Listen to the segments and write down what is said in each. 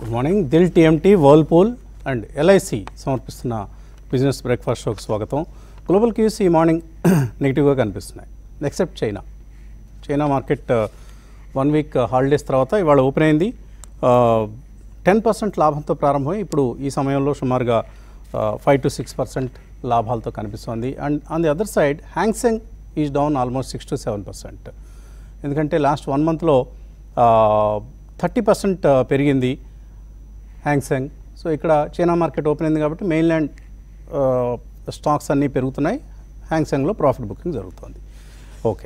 Good morning Dil TMT Whirlpool and LIC సమర్పిస్తున్న business breakfast షోకి స్వాగతం గ్లోబల్ క్యూస్ ఈ మార్నింగ్ నెగిటివ్గా కనిపిస్తున్నాయి except China China market one week holidays తర్వాత ఇవాళ ఓపెన్ అయింది టెన్ పర్సెంట్ లాభంతో ప్రారంభమై ఇప్పుడు ఈ సమయంలో సుమారుగా ఫైవ్ టు సిక్స్ పర్సెంట్ లాభాలతో కనిపిస్తోంది and on the other side Hang Seng is down almost six to seven percent ఎందుకంటే లాస్ట్ వన్ మంత్లో థర్టీ పర్సెంట్ పెరిగింది హ్యాంగ్సెంగ్ సో ఇక్కడ చైనా మార్కెట్ ఓపెన్ అయింది కాబట్టి మెయిన్ల్యాండ్ స్టాక్స్ అన్నీ పెరుగుతున్నాయి హ్యాంగ్సెంగ్లో ప్రాఫిట్ బుకింగ్ జరుగుతుంది ఓకే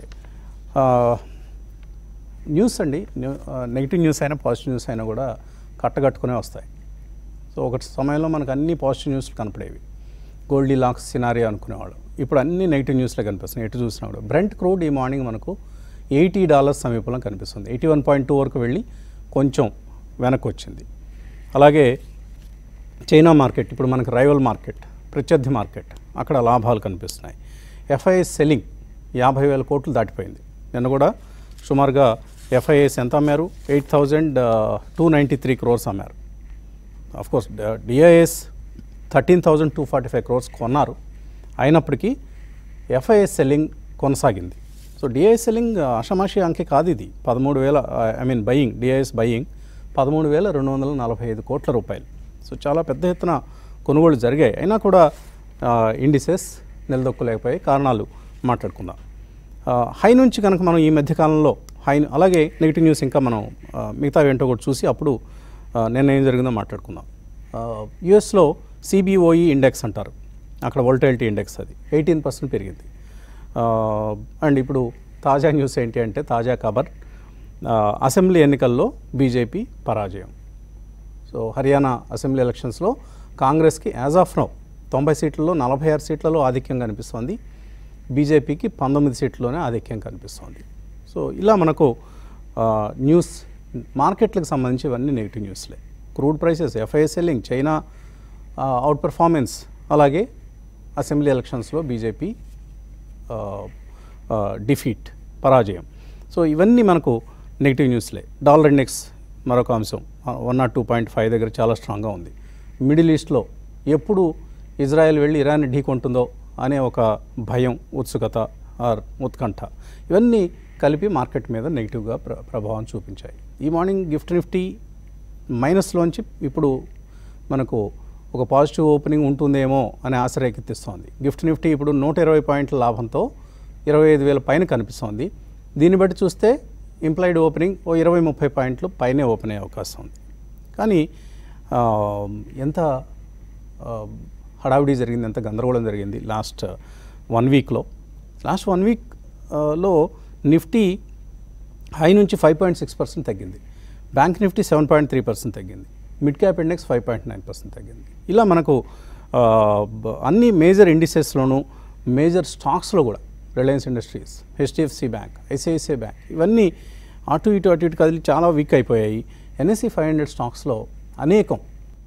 న్యూస్ అండి నెగిటివ్ న్యూస్ అయినా పాజిటివ్ న్యూస్ అయినా కూడా కట్టగట్టుకునే వస్తాయి సో ఒక సమయంలో మనకు అన్ని పాజిటివ్ న్యూస్లు కనపడేవి గోల్డీ లాక్స్ సినారియో అనుకునేవాళ్ళు ఇప్పుడు అన్ని నెగిటివ్ న్యూస్లే కనిపిస్తున్నాయి ఎటు చూసినా కూడా బ్రెంట్ క్రూడ్ ఈ మార్నింగ్ మనకు ఎయిటీ డాలర్స్ సమీపంలో కనిపిస్తుంది ఎయిటీ వన్ పాయింట్ టూ వరకు వెళ్ళి కొంచెం వెనక్కి వచ్చింది అలాగే చైనా మార్కెట్ ఇప్పుడు మనకు రైవల్ మార్కెట్ ప్రత్యర్థి మార్కెట్ అక్కడ లాభాలు కనిపిస్తున్నాయి ఎఫ్ఐఎస్ సెల్లింగ్ యాభై వేల కోట్లు దాటిపోయింది నిన్న కూడా సుమారుగా ఎఫ్ఐఎస్ ఎంత అమ్మారు eight thousand two ninety three crores అమ్మారు course DIIs thirteen thousand two forty five crores కొన్నారు అయినప్పటికీ ఎఫ్ఐఎస్ సెల్లింగ్ కొనసాగింది సో డిఐఎస్ సెల్లింగ్ అషమాషి అంకె కాదు ఇది పదమూడు వేల I mean buying DIIs buying పదమూడు వేల రెండు వందల నలభై ఐదు కోట్ల రూపాయలు సో చాలా పెద్ద ఎత్తున కొనుగోలు జరిగాయి అయినా కూడా ఇండిసెస్ నిలదొక్కలేకపోయాయి కారణాలు మాట్లాడుకుందాం హై నుంచి కనుక మనం ఈ మధ్యకాలంలో హై అలాగే నెగిటివ్ న్యూస్ ఇంకా మనం మిగతా ఏంటో కూడా చూసి అప్పుడు నిన్న ఏం జరిగిందో మాట్లాడుకుందాం యుఎస్లో సిబిఓఈ ఇండెక్స్ అంటారు అక్కడ వోల్టైలిటీ ఇండెక్స్ అది ఎయిటీన్ పర్సెంట్ పెరిగింది అండ్ ఇప్పుడు తాజా న్యూస్ ఏంటి అంటే తాజా ఖబర్ అసెంబ్లీ ఎన్నికల్లో బీజేపీ పరాజయం సో హర్యానా అసెంబ్లీ ఎలక్షన్స్లో కాంగ్రెస్కి యాజ్ ఆఫ్ నౌ తొంభై సీట్లలో నలభై ఆరు సీట్లలో ఆధిక్యం కనిపిస్తోంది బీజేపీకి పంతొమ్మిది సీట్లలోనే ఆధిక్యం కనిపిస్తోంది సో ఇలా మనకు న్యూస్ మార్కెట్లకు సంబంధించి ఇవన్నీ నెగిటివ్ న్యూస్లే crude prices FIIs selling China outperformance అలాగే అసెంబ్లీ ఎలక్షన్స్లో బీజేపీ డిఫీట్ పరాజయం సో ఇవన్నీ మనకు నెగిటివ్ న్యూస్లే డాలర్ ఇండెక్స్ మరొక అంశం one nought two point five దగ్గర చాలా స్ట్రాంగ్గా ఉంది మిడిల్ ఈస్ట్లో ఎప్పుడు ఇజ్రాయెల్ వెళ్ళి ఇరాన్ ఢీకొంటుందో అనే ఒక భయం ఉత్సుకత ఆర్ ఉత్కంఠ ఇవన్నీ కలిపి మార్కెట్ మీద నెగిటివ్గా ప్ర ప్రభావం చూపించాయి ఈ మార్నింగ్ గిఫ్ట్ నిఫ్టీ మైనస్లోంచి ఇప్పుడు మనకు ఒక పాజిటివ్ ఓపెనింగ్ ఉంటుందేమో అనే ఆశ రేకెత్తిస్తోంది గిఫ్ట్ నిఫ్టీ ఇప్పుడు నూట ఇరవై పాయింట్ల లాభంతో ఇరవై ఐదు వేల పైన కనిపిస్తోంది దీన్ని బట్టి చూస్తే ఇంప్లాయిడ్ ఓపెనింగ్ ఓ ఇరవై ముప్పై పాయింట్లు పైనే ఓపెన్ అయ్యే అవకాశం ఉంది కానీ ఎంత హడావిడి జరిగింది ఎంత గందరగోళం జరిగింది లాస్ట్ వన్ వీక్లో లాస్ట్ వన్ వీక్లో నిఫ్టీ హై నుంచి ఫైవ్ పాయింట్ సిక్స్ పర్సెంట్ తగ్గింది bank Nifty seven point three percent తగ్గింది mid cap index five point nine percent తగ్గింది ఇలా మనకు అన్ని మేజర్ ఇండిసెస్లోనూ మేజర్ స్టాక్స్లో కూడా Reliance Industries HDFC bank ICICI bank ఇవన్నీ అటు ఇటు అటు ఇటు కదిలి చాలా వీక్ అయిపోయాయి ఎన్ఎస్సి ఫైవ్ హండ్రెడ్ స్టాక్స్లో అనేకం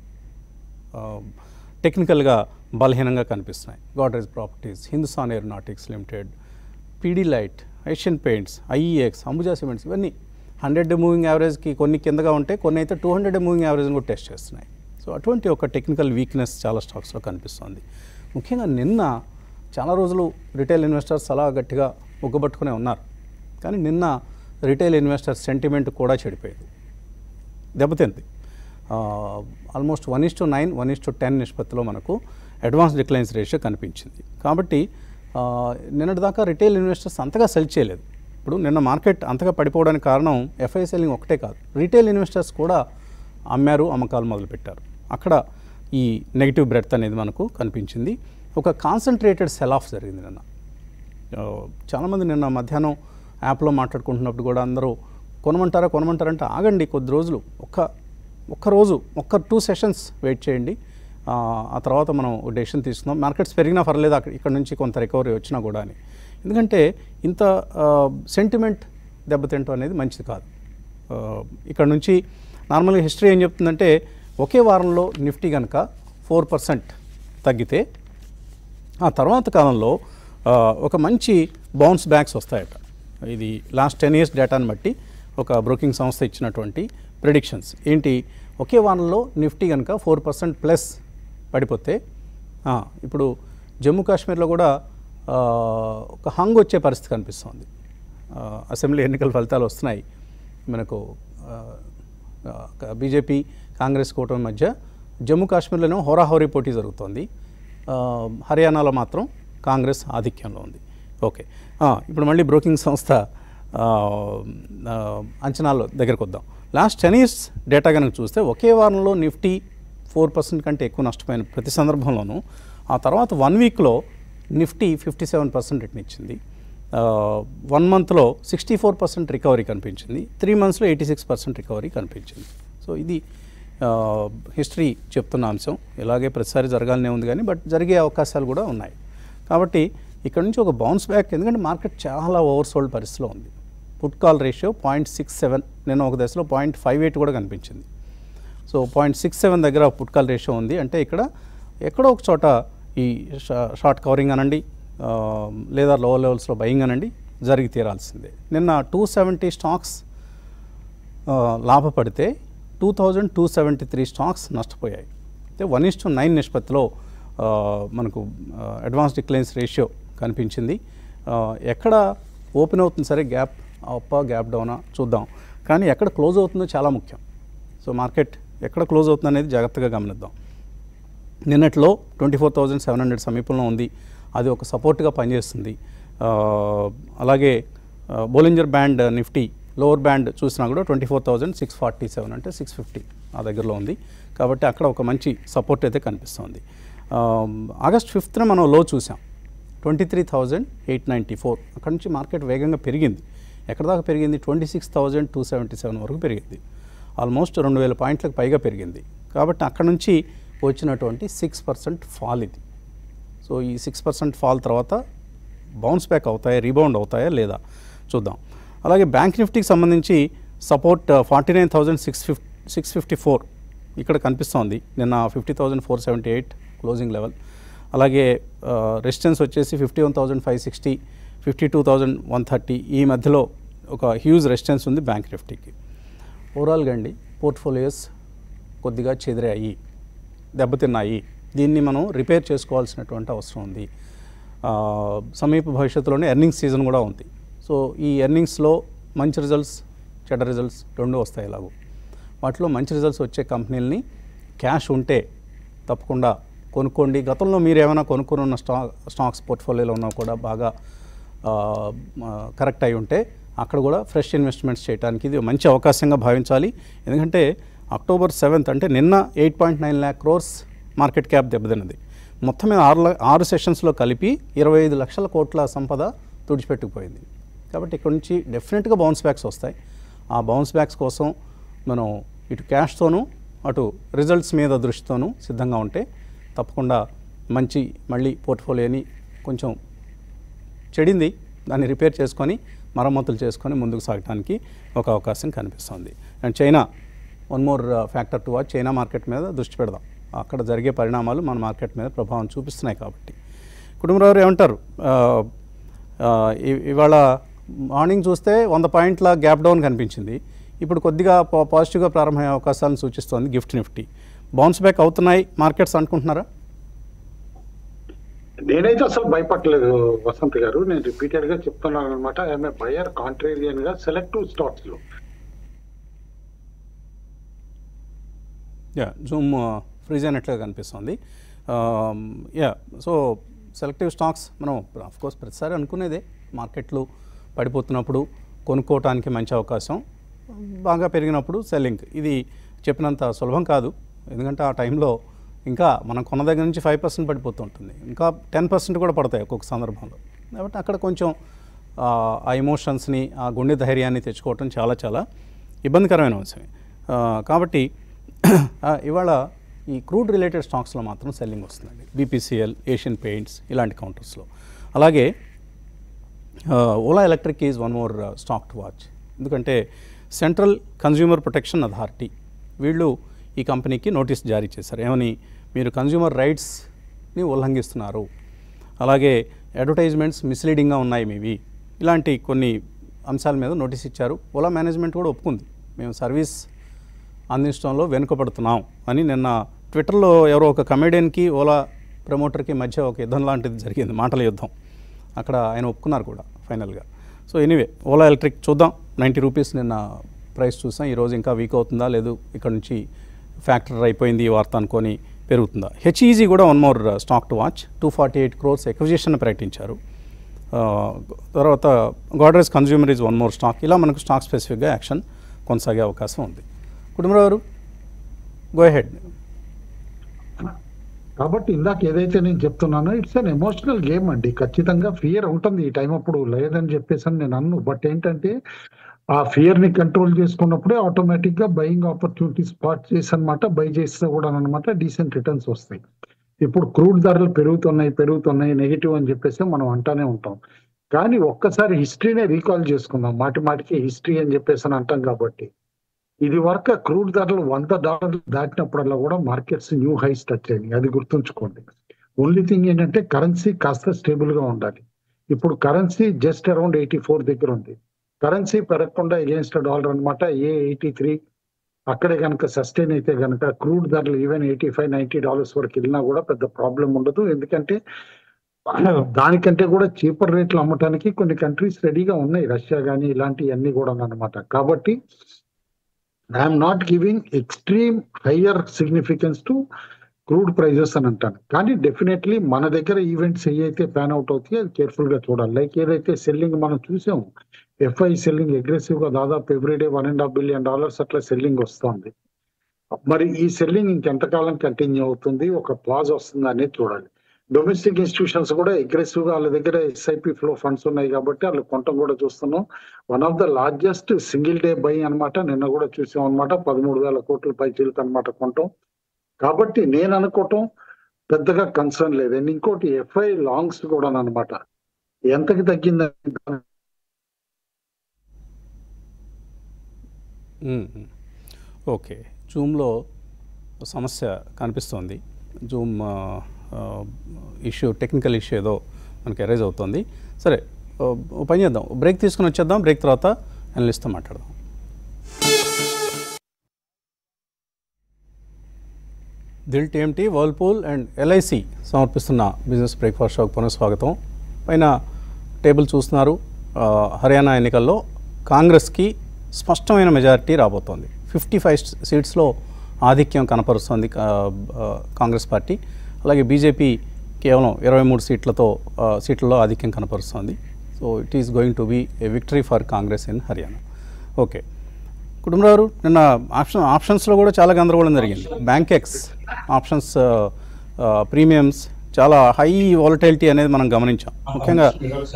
టెక్నికల్గా బలహీనంగా కనిపిస్తున్నాయి Godrej properties Hindustan aeronautics limited Pidilite Asian Paints IEX Ambuja cements ఇవన్నీ హండ్రెడ్ మూవింగ్ యావరేజ్కి కొన్ని కిందగా ఉంటే కొన్ని అయితే టూ హండ్రెడ్ మూవింగ్ యావరేజ్ని కూడా టెస్ట్ చేస్తున్నాయి సో అటువంటి ఒక టెక్నికల్ వీక్నెస్ చాలా స్టాక్స్లో కనిపిస్తుంది ముఖ్యంగా నిన్న చాలా రోజులు రిటైల్ ఇన్వెస్టర్స్ అలా గట్టిగా ఉగ్గబట్టుకునే ఉన్నారు కానీ నిన్న రిటైల్ ఇన్వెస్టర్ సెంటిమెంట్ కూడా చెడిపోయింది దెబ్బతింది almost one is to nine one is to ten నిష్పత్తిలో మనకు అడ్వాన్స్ డిక్లైన్స్ రేషియో కనిపించింది కాబట్టి నిన్నటి దాకా రిటైల్ ఇన్వెస్టర్స్ అంతగా సెల్ చేయలేదు ఇప్పుడు నిన్న మార్కెట్ అంతగా పడిపోవడానికి కారణం ఎఫ్ఐ సెల్లింగ్ ఒకటే కాదు రిటైల్ ఇన్వెస్టర్స్ కూడా అమ్మారు అమ్మకాలు మొదలుపెట్టారు అక్కడ ఈ నెగిటివ్ బ్రెడ్త్ అనేది మనకు కనిపించింది ఒక కాన్సన్ట్రేటెడ్ సెల్ ఆఫ్ జరిగింది నిన్న చాలామంది నిన్న మధ్యాహ్నం యాప్లో మాట్లాడుకుంటున్నప్పుడు కూడా అందరూ కొనమంటారా కొనమంటారంటే ఆగండి కొద్ది రోజులు ఒక్క ఒక్క రోజు ఒక్క టూ సెషన్స్ వెయిట్ చేయండి ఆ తర్వాత మనం డెసిషన్ తీసుకుందాం మార్కెట్స్ పెరిగినా పర్లేదు అక్కడ ఇక్కడ నుంచి కొంత రికవరీ వచ్చినా కూడా అని ఎందుకంటే ఇంత సెంటిమెంట్ దెబ్బతింటం అనేది మంచిది కాదు ఇక్కడ నుంచి నార్మల్గా హిస్టరీ ఏం చెప్తుందంటే ఒకే వారంలో నిఫ్టీ కనుక ఫోర్ పర్సెంట్ తగ్గితే ఆ తర్వాత కాలంలో ఒక మంచి బౌన్స్ బ్యాక్స్ వస్తాయట ఇది లాస్ట్ టెన్ ఇయర్స్ డేటాను బట్టి ఒక బ్రోకింగ్ సంస్థ ఇచ్చినటువంటి ప్రిడిక్షన్స్ ఏంటి ఒకే వారంలో నిఫ్టీ కనుక ఫోర్ పర్సెంట్ ప్లస్ పడిపోతే ఆ, ఇప్పుడు జమ్మూ కాశ్మీర్లో కూడా ఆ, ఒక హంగ్ వచ్చే పరిస్థితి కనిపిస్తోంది ఆ, అసెంబ్లీ ఎన్నికల ఫలితాలు వస్తున్నాయి మనకు బీజేపీ కాంగ్రెస్ కూటమి మధ్య జమ్మూ కాశ్మీర్లోనూ హోరాహోరీ పోటీ జరుగుతోంది ఆ, హర్యానాలో మాత్రం కాంగ్రెస్ ఆధిక్యంలో ఉంది ఓకే ఆ, ఇప్పుడు మళ్ళీ బ్రోకింగ్ సంస్థ ఆ, ఆ, అంచనాల దగ్గరకు వద్దాం లాస్ట్ టెన్ ఇయర్స్ డేటా కనుక చూస్తే ఒకే వారంలో నిఫ్టీ ఫోర్ పర్సెంట్ కంటే ఎక్కువ నష్టపోయిన ప్రతి సందర్భంలోనూ ఆ తర్వాత వన్ వీక్లో Nifty fifty seven percent return ఇచ్చింది వన్ మంత్లో సిక్స్టీ ఫోర్ పర్సెంట్ రికవరీ కనిపించింది త్రీ మంత్స్లో ఎయిటీ సిక్స్ పర్సెంట్ రికవరీ కనిపించింది సో ఇది హిస్టరీ చెప్తున్న అంశం ఇలాగే ప్రతిసారి జరగాలనే ఉంది కానీ బట్ జరిగే అవకాశాలు కూడా ఉన్నాయి కాబట్టి ఇక్కడ నుంచి ఒక బౌన్స్ బ్యాక్ ఎందుకంటే మార్కెట్ చాలా ఓవర్ సోల్డ్ పరిస్థితిలో ఉంది put call ratio point six seven నేను ఒక దశలో పాయింట్ ఫైవ్ ఎయిట్ కూడా కనిపించింది సో పాయింట్ సిక్స్ సెవెన్ దగ్గర పుట్ కాల్ రేషియో ఉంది అంటే ఇక్కడ ఎక్కడో ఒక చోట ఈ షా- షార్ట్ కవరింగ్ అనండి ఆ, లేదా లో లెవెల్స్లో బయింగ్ అనండి జరిగి తీరాల్సిందే నిన్న టూ సెవెంటీ స్టాక్స్ ఆ, లాభపడితే two thousand two seventy three stocks నష్టపోయాయి అయితే వన్ ఇస్ టు నైన్ నిష్పత్తిలో ఆ, మనకు అడ్వాన్స్ డిక్లైన్స్ రేషియో కనిపించింది ఆ, ఎక్కడ ఓపెన్ అవుతుంది సరే గ్యాప్ అప్ గ్యాప్ డౌనా చూద్దాం కానీ ఎక్కడ క్లోజ్ అవుతుందో చాలా ముఖ్యం సో మార్కెట్ ఎక్కడ క్లోజ్ అవుతుంది అనేది జాగ్రత్తగా గమనిద్దాం నిన్నట్లో twenty four thousand seven hundred సమీపంలో ఉంది అది ఒక సపోర్ట్గా పనిచేస్తుంది ఆ, అలాగే Bollinger band Nifty lower band చూసినా కూడా twenty four thousand six forty seven అంటే సిక్స్ ఫిఫ్టీ ఆ దగ్గరలో ఉంది కాబట్టి అక్కడ ఒక మంచి సపోర్ట్ అయితే కనిపిస్తుంది ఆ, ఆగస్ట్ ఫిఫ్త్న మనం లో చూసాం twenty three thousand eight ninety four అక్కడ నుంచి మార్కెట్ వేగంగా పెరిగింది ఎక్కడ దాకా పెరిగింది twenty six thousand two seventy seven వరకు పెరిగింది ఆల్మోస్ట్ రెండు వేల పాయింట్లకు పైగా పెరిగింది కాబట్టి అక్కడ నుంచి వచ్చినటువంటి సిక్స్ పర్సెంట్ ఫాల్ ఇది సో ఈ సిక్స్ పర్సెంట్ ఫాల్ తర్వాత బౌన్స్ బ్యాక్ అవుతాయా రీబౌండ్ అవుతాయా లేదా చూద్దాం అలాగే బ్యాంక్ నిఫ్టీకి సంబంధించి support forty nine thousand six ఫిఫ్ సిక్స్ ఫిఫ్టీ ఫోర్ ఇక్కడ కనిపిస్తోంది నిన్న fifty thousand four seventy eight closing level అలాగే రెసిస్టెన్స్ వచ్చేసి fifty one thousand five sixty fifty two thousand one thirty ఈ మధ్యలో ఒక హ్యూజ్ రెసిస్టెన్స్ ఉంది బ్యాంక్ నిఫ్టీకి ఓవరాల్గా అండి పోర్ట్ఫోలియోస్ కొద్దిగా చెదిరాయి దెబ్బతిన్నాయి దీన్ని మనం రిపేర్ చేసుకోవాల్సినటువంటి అవసరం ఉంది ఆ, సమీప భవిష్యత్తులోనే ఎర్నింగ్స్ సీజన్ కూడా ఉంది సో ఈ ఎర్నింగ్స్లో మంచి రిజల్ట్స్ చెడ్డ రిజల్ట్స్ రెండు వస్తాయి ఎలాగో వాటిలో మంచి రిజల్ట్స్ వచ్చే కంపెనీలని క్యాష్ ఉంటే తప్పకుండా కొనుక్కోండి గతంలో మీరు ఏమైనా కొనుక్కుని ఉన్న స్టా స్టాక్స్ పోర్ట్ఫోలియోలో ఉన్నా కూడా బాగా ఆ, ఆ, కరెక్ట్ అయి ఉంటే అక్కడ కూడా ఫ్రెష్ ఇన్వెస్ట్మెంట్స్ చేయడానికి ఇది మంచి అవకాశంగా భావించాలి ఎందుకంటే అక్టోబర్ సెవెంత్ అంటే నిన్న eight point nine lakh crores market cap దెబ్బతిన్నది మొత్తం మీద ఆరు ల- ఆరు సెషన్స్లో కలిపి ఇరవై ఐదు లక్షల కోట్ల సంపద తుడిచిపెట్టుకుపోయింది కాబట్టి ఇక్కడ నుంచి డెఫినెట్గా బౌన్స్ బ్యాక్స్ వస్తాయి ఆ బౌన్స్ బ్యాక్స్ కోసం మనం ఇటు క్యాష్తోనూ అటు రిజల్ట్స్ మీద దృష్టితోనూ సిద్ధంగా ఉంటే తప్పకుండా మంచి మళ్ళీ పోర్ట్ఫోలియోని కొంచెం చెడింది దాన్ని రిపేర్ చేసుకొని మరమ్మతులు చేసుకొని ముందుకు సాగడానికి ఒక అవకాశం కనిపిస్తుంది and China one more factor to watch China market మీద దృష్టి పెడదాం అక్కడ జరిగే పరిణామాలు మన మార్కెట్ మీద ప్రభావం చూపిస్తున్నాయి కాబట్టి కుటుంబరావు ఏమంటారు ఆ, ఆ, ఇ- ఇవాళ మార్నింగ్ చూస్తే వంద పాయింట్ల గ్యాప్ డౌన్ కనిపించింది ఇప్పుడు కొద్దిగా పా- పాజిటివ్గా ప్రారంభమయ్యే అవకాశాలను సూచిస్తోంది గిఫ్ట్ నిఫ్టీ బౌన్స్ బ్యాక్ అవుతున్నాయి మార్కెట్స్ అనుకుంటున్నారా నేనైతే అసలు భయపడలేదు వసంత్ గారు నేను రిపీటెడ్ గా చెప్తున్నాను అనమాట ఐఎమ్ బయర్ కాంట్రేరియన్ గా సెలెక్టివ్ స్టాక్స్ లో యా జూమ్ ఫ్రీజ్ అయినట్లుగా కనిపిస్తుంది యా సో సెలెక్టివ్ స్టాక్స్ మనం కోర్స్ ప్రతిసారి అనుకునేదే మార్కెట్లు పడిపోతున్నప్పుడు కొనుక్కోవటానికి మంచి అవకాశం బాగా పెరిగినప్పుడు సెల్లింగ్ ఇది చెప్పినంత సులభం కాదు ఎందుకంటే ఆ టైంలో ఇంకా మనం కొన్న దగ్గర నుంచి ఫైవ్ పర్సెంట్ పడిపోతుంటుంది ఇంకా టెన్ పర్సెంట్ కూడా పడతాయి ఒక్కొక్క సందర్భంలో కాబట్టి అక్కడ కొంచెం ఆ, ఆ ఎమోషన్స్ని ఆ గుండె ధైర్యాన్ని తెచ్చుకోవటం చాలా చాలా ఇబ్బందికరమైన అంశమే ఆ, కాబట్టి ఆ, ఇవాళ ఈ క్రూడ్ రిలేటెడ్ స్టాక్స్లో మాత్రం సెల్లింగ్ వస్తుందండి బీపీసీఎల్ ఏషియన్ పెయింట్స్ ఇలాంటి కౌంటర్స్లో అలాగే Ola electric is one more stock to watch ఎందుకంటే సెంట్రల్ కన్జ్యూమర్ ప్రొటెక్షన్ అథారిటీ వీళ్ళు ఈ కంపెనీకి నోటీస్ జారీ చేశారు ఏమని మీరు కన్జ్యూమర్ రైట్స్ని ఉల్లంఘిస్తున్నారు అలాగే అడ్వర్టైజ్మెంట్స్ మిస్లీడింగ్గా ఉన్నాయి మీవి ఇలాంటి కొన్ని అంశాల మీద నోటీస్ ఇచ్చారు ఓలా మేనేజ్మెంట్ కూడా ఒప్పుకుంది మేము సర్వీస్ అందించడంలో వెనుకబడుతున్నాం అని నిన్న ట్విట్టర్లో ఎవరో ఒక కమెడియన్కి ఓలా ప్రమోటర్కి మధ్య ఒక యుద్ధం లాంటిది జరిగింది మాటల యుద్ధం అక్కడ ఆయన ఒప్పుకున్నారు కూడా ఫైనల్గా సో ఎనీవే ఓలా ఎలక్ట్రిక్ చూద్దాం నైంటీ రూపీస్ నిన్న ప్రైస్ చూసాం ఈరోజు ఇంకా వీక్ అవుతుందా లేదు ఇక్కడ నుంచి ఫ్యాక్టర్ అయిపోయింది ఈ వార్త అనుకొని పెరుగుతుందా హెచ్ఈజీ కూడా one more stock to watch two forty eight crores acquisition ప్రకటించారు ఆ, తర్వాత Godrej consumer is one more stock ఇలా మనకు స్టాక్ స్పెసిఫిక్గా యాక్షన్ కొనసాగే అవకాశం ఉంది కుటుంబరావు గారు గో హెడ్ కాబట్టి ఇందాక ఏదైతే నేను చెప్తున్నానో ఇట్స్ అన్ ఎమోషనల్ గేమ్ అండి ఖచ్చితంగా ఫియర్ ఉంటుంది ఈ టైం అప్పుడు లేదని చెప్పేసి అని నేను అన్ను బట్ ఏంటంటే ఆ ఫియర్ ని కంట్రోల్ చేసుకున్నప్పుడే ఆటోమేటిక్ గా బయింగ్ ఆపర్చునిటీ స్పాట్ చేసి అనమాట బై చేస్తే కూడా అనమాట డీసెంట్ రిటర్న్స్ వస్తాయి ఇప్పుడు క్రూడ్ ధరలు పెరుగుతున్నాయి పెరుగుతున్నాయి నెగిటివ్ అని చెప్పేసి మనం అంటానే ఉంటాం కానీ ఒక్కసారి హిస్టరీనే రీకాల్ చేసుకుందాం మాటి మాటికి హిస్టరీ అని చెప్పేసి అని అంటాం కాబట్టి ఇది వరకు క్రూడ్ ధరలు వంద డాలర్లు దాటినప్పుడల్లా కూడా మార్కెట్స్ న్యూ హైస్ టచ్ అయ్యాయి అది గుర్తుంచుకోండి ఓన్లీ థింగ్ ఏంటంటే కరెన్సీ కాస్త స్టేబుల్ గా ఉండాలి ఇప్పుడు currency just around eighty four దగ్గర ఉంది కరెన్సీ పెరగకుండా ఎగేన్స్ట్ డాలర్ అనమాట ఏ ఎయిటీ త్రీ అక్కడే కనుక సస్టైన్ అయితే కనుక క్రూడ్ ధరలు even eighty five ninety dollars వరకు వెళ్ళినా కూడా పెద్ద ప్రాబ్లం ఉండదు ఎందుకంటే దానికంటే కూడా చీపర్ రేట్లు అమ్మటానికి కొన్ని కంట్రీస్ రెడీగా ఉన్నాయి రష్యా కానీ ఇలాంటివన్నీ కూడా అన్నమాట కాబట్టి I'm not giving extreme higher significance to crude prices అని అంటాను కానీ డెఫినెట్లీ మన దగ్గర ఈవెంట్స్ ఏవైతే ప్యాన్ అవుట్ అవుతాయో అది కేర్ఫుల్ గా చూడాలి లైక్ ఏదైతే సెల్లింగ్ మనం చూసాం ఎఫ్ఐ సెల్లింగ్ అగ్రెసివ్ గా దాదాపు everyday one and half billion dollars అట్లా సెల్లింగ్ వస్తుంది మరి ఈ సెల్లింగ్ ఇంకెంతకాలం కంటిన్యూ అవుతుంది ఒక పాజ్ వస్తుందా అనేది చూడాలి డొమెస్టిక్ ఇన్స్టిట్యూషన్స్ కూడా అగ్రెసివ్ గా వాళ్ళ దగ్గర ఎస్ఐపి ఫ్లో ఫండ్స్ ఉన్నాయి కాబట్టి వాళ్ళు కొనటం కూడా చూస్తున్నాం one of the largest single day buy అన్నమాట నిన్న కూడా చూసాం అనమాట పదమూడు వేల కోట్ల పై చీలకు అనమాట కొనటం కాబట్టి నేను అనుకోవటం పెద్దగా కన్సర్న్ లేదు అండ్ ఇంకోటి ఎఫ్ఐ లాంగ్స్ కూడా అనమాట ఎంతకి తగ్గింది ఓకే జూమ్లో సమస్య కనిపిస్తోంది జూమ్ ఇష్యూ టెక్నికల్ ఇష్యూ ఏదో మనకి అరైజ్ అవుతుంది సరే ఓ ఓ పని చేద్దాం బ్రేక్ తీసుకుని వచ్చేద్దాం బ్రేక్ తర్వాత అనలిస్ట్తో మాట్లాడదాం Dil TMT Whirlpool and LIC సమర్పిస్తున్న బిజినెస్ బ్రేక్ఫాస్ట్ షోకి పునఃస్వాగతం పైన టేబుల్ చూస్తున్నారు ఆ, హర్యానా ఎన్నికల్లో కాంగ్రెస్కి స్పష్టమైన మెజారిటీ రాబోతోంది ఫిఫ్టీ ఫైవ్ సీట్స్లో ఆధిక్యం కనపరుస్తోంది కా- ఆ, కాంగ్రెస్ పార్టీ అలాగే బీజేపీ కేవలం ఇరవై మూడు సీట్లతో ఆ, సీట్లలో ఆధిక్యం కనపరుస్తోంది so it is going to be a victory for Congress in Haryana okay Kutumbarao నిన్న ఆప్షన్ ఆప్షన్స్లో కూడా చాలా గందరగోళం జరిగింది బ్యాంక్ ఎక్స్ ఆప్షన్స్ ప్రీమియమ్స్ చాలా హై వాలటైలిటీ అనేది మనం గమనించాం ముఖ్యంగా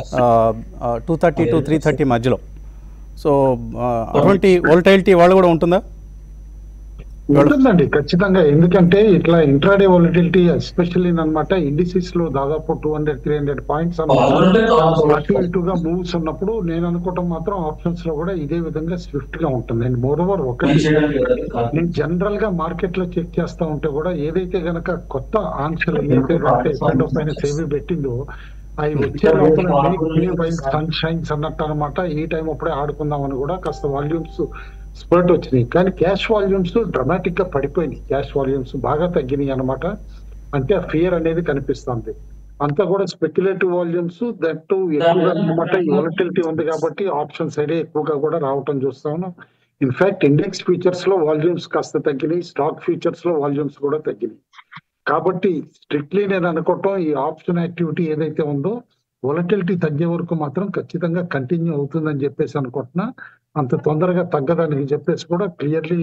two thirty to three thirty మధ్యలో సో ఆ, అటువంటి వాలటైలిటీ వాళ్ళు కూడా ఉంటుందా ఉంటుందండి ఖచ్చితంగా ఎందుకంటే ఇట్లా ఇంట్రాడే వాలిటిలిటీ ఎస్పెషల్లీ అనమాట ఇండిసిస్ లో దాదాపు two hundred three hundred points అటు ఇటుగా మూవ్స్ ఉన్నప్పుడు నేను అనుకోవటం మాత్రం ఆప్షన్స్ లో కూడా ఇదే విధంగా స్విఫ్ట్ గా ఉంటుంది అండ్ మోర్ ఓవర్ ఒకటి నేను జనరల్ గా మార్కెట్ లో చెక్ చేస్తా ఉంటే కూడా ఏదైతే గనక కొత్త ఆంక్షలు ఏదైతే గనక పైన సేవి పెట్టిందో అవి వచ్చే లోపల సన్ షైన్స్ అన్నట్టు అనమాట ఈ టైం అప్పుడే ఆడుకుందాం అని కూడా కాస్త వాల్యూమ్స్ స్పర్ట్ వచ్చినాయి కానీ క్యాష్ వాల్యూమ్స్ డ్రమాటిక్ గా పడిపోయినాయి క్యాష్ వాల్యూమ్స్ బాగా తగ్గినాయి అనమాట అంటే ఫియర్ అనేది కనిపిస్తుంది అంతా కూడా స్పెక్యులేటివ్ వాల్యూమ్స్ దట్ ఎక్కువగా అనమాట వాలటిలిటీ ఉంది కాబట్టి ఆప్షన్ సైడే ఎక్కువగా కూడా రావటం చూస్తాను ఇన్ఫాక్ట్ ఇండెక్స్ ఫీచర్స్ లో వాల్యూమ్స్ కాస్త తగ్గినాయి స్టాక్ ఫీచర్స్ లో వాల్యూమ్స్ కూడా తగ్గినాయి కాబట్టి స్ట్రిక్ట్లీ నేను అనుకోవటం ఈ ఆప్షన్ యాక్టివిటీ ఏదైతే ఉందో వొలటిలిటీ తగ్గే వరకు మాత్రం ఖచ్చితంగా కంటిన్యూ అవుతుందని చెప్పేసి అనుకుంటున్నా అంత తొందరగా తగ్గదని చెప్పేసి కూడా క్లియర్లీ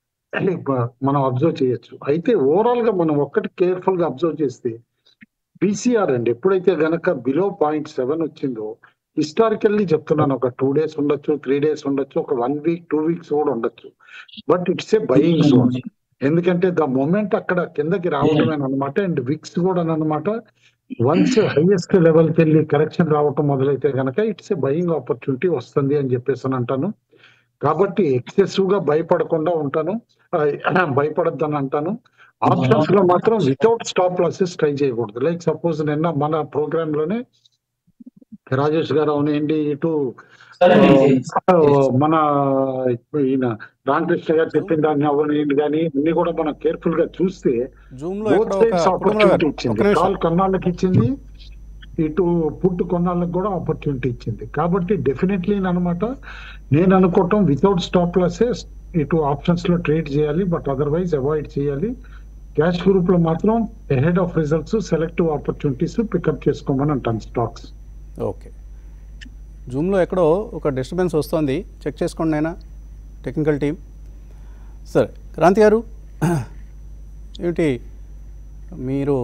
మనం అబ్జర్వ్ చేయొచ్చు అయితే ఓవరాల్ గా మనం ఒక్కటి కేర్ఫుల్ గా అబ్జర్వ్ చేస్తే బీసీఆర్ అండి ఎప్పుడైతే గనక బిలో పాయింట్ సెవెన్ వచ్చిందో హిస్టారికల్లీ చెప్తున్నాను ఒక టూ డేస్ ఉండొచ్చు త్రీ డేస్ ఉండొచ్చు ఒక వన్ వీక్ టూ వీక్స్ కూడా ఉండొచ్చు but it's a buying zone ఎందుకంటే ద మూమెంట్ అక్కడ కిందకి రావడమే అనమాట అండ్ విక్స్ కూడా అనమాట వన్స్ హైయెస్ట్ లెవెల్ కి వెళ్ళి కరెక్షన్ రావటం మొదలైతే గనక ఇట్స్ ఏ బయింగ్ ఆపర్చునిటీ వస్తుంది అని చెప్పేసి అని అంటాను కాబట్టి ఎక్సెసివ్ గా భయపడకుండా ఉంటాను ఆ, భయపడొద్దని అంటాను ఆప్షన్స్ లో మాత్రం వితౌట్ స్టాప్ లాసెస్ ట్రై చేయకూడదు లైక్ సపోజ్ నిన్న మన ప్రోగ్రామ్ లోనే రాజేష్ గారు అవనండి ఇటు సరే ఆ, మీకు మన ఈయన రామకృష్ణ గారు చెప్పిన దాన్ని అవనండి కానీ అన్ని కూడా మనం కేర్ఫుల్ గా చూస్తే జూమ్లో బోత్ ఇక్కడ ఒక సైడ్స్ కుటుంబరావు ఆపర్చునిటీ గారు ఒక ఇచ్చింది నిమిషం కాల్ కొన్నాళ్ళకి ఇచ్చింది ఇటు పుట్టు కొన్నాళ్ళకి కూడా ఆపర్చునిటీ ఇచ్చింది కాబట్టి డెఫినెట్లీ అనమాట నేను అనుకోవటం వితౌట్ స్టాప్ లాసెస్ ఇటు ఆప్షన్స్ లో ట్రేడ్ చేయాలి బట్ అదర్వైజ్ అవాయిడ్ చేయాలి క్యాష్ గ్రూప్ లో మాత్రం head of results selective opportunities pick up చేసుకోమని అంటాను స్టాక్స్ ఓకే జూమ్లో ఎక్కడో ఒక డిస్టర్బెన్స్ వస్తుంది చెక్ చేసుకోండి అయినా టెక్నికల్ టీం సరే క్రాంతి గారు ఏమిటి మీరు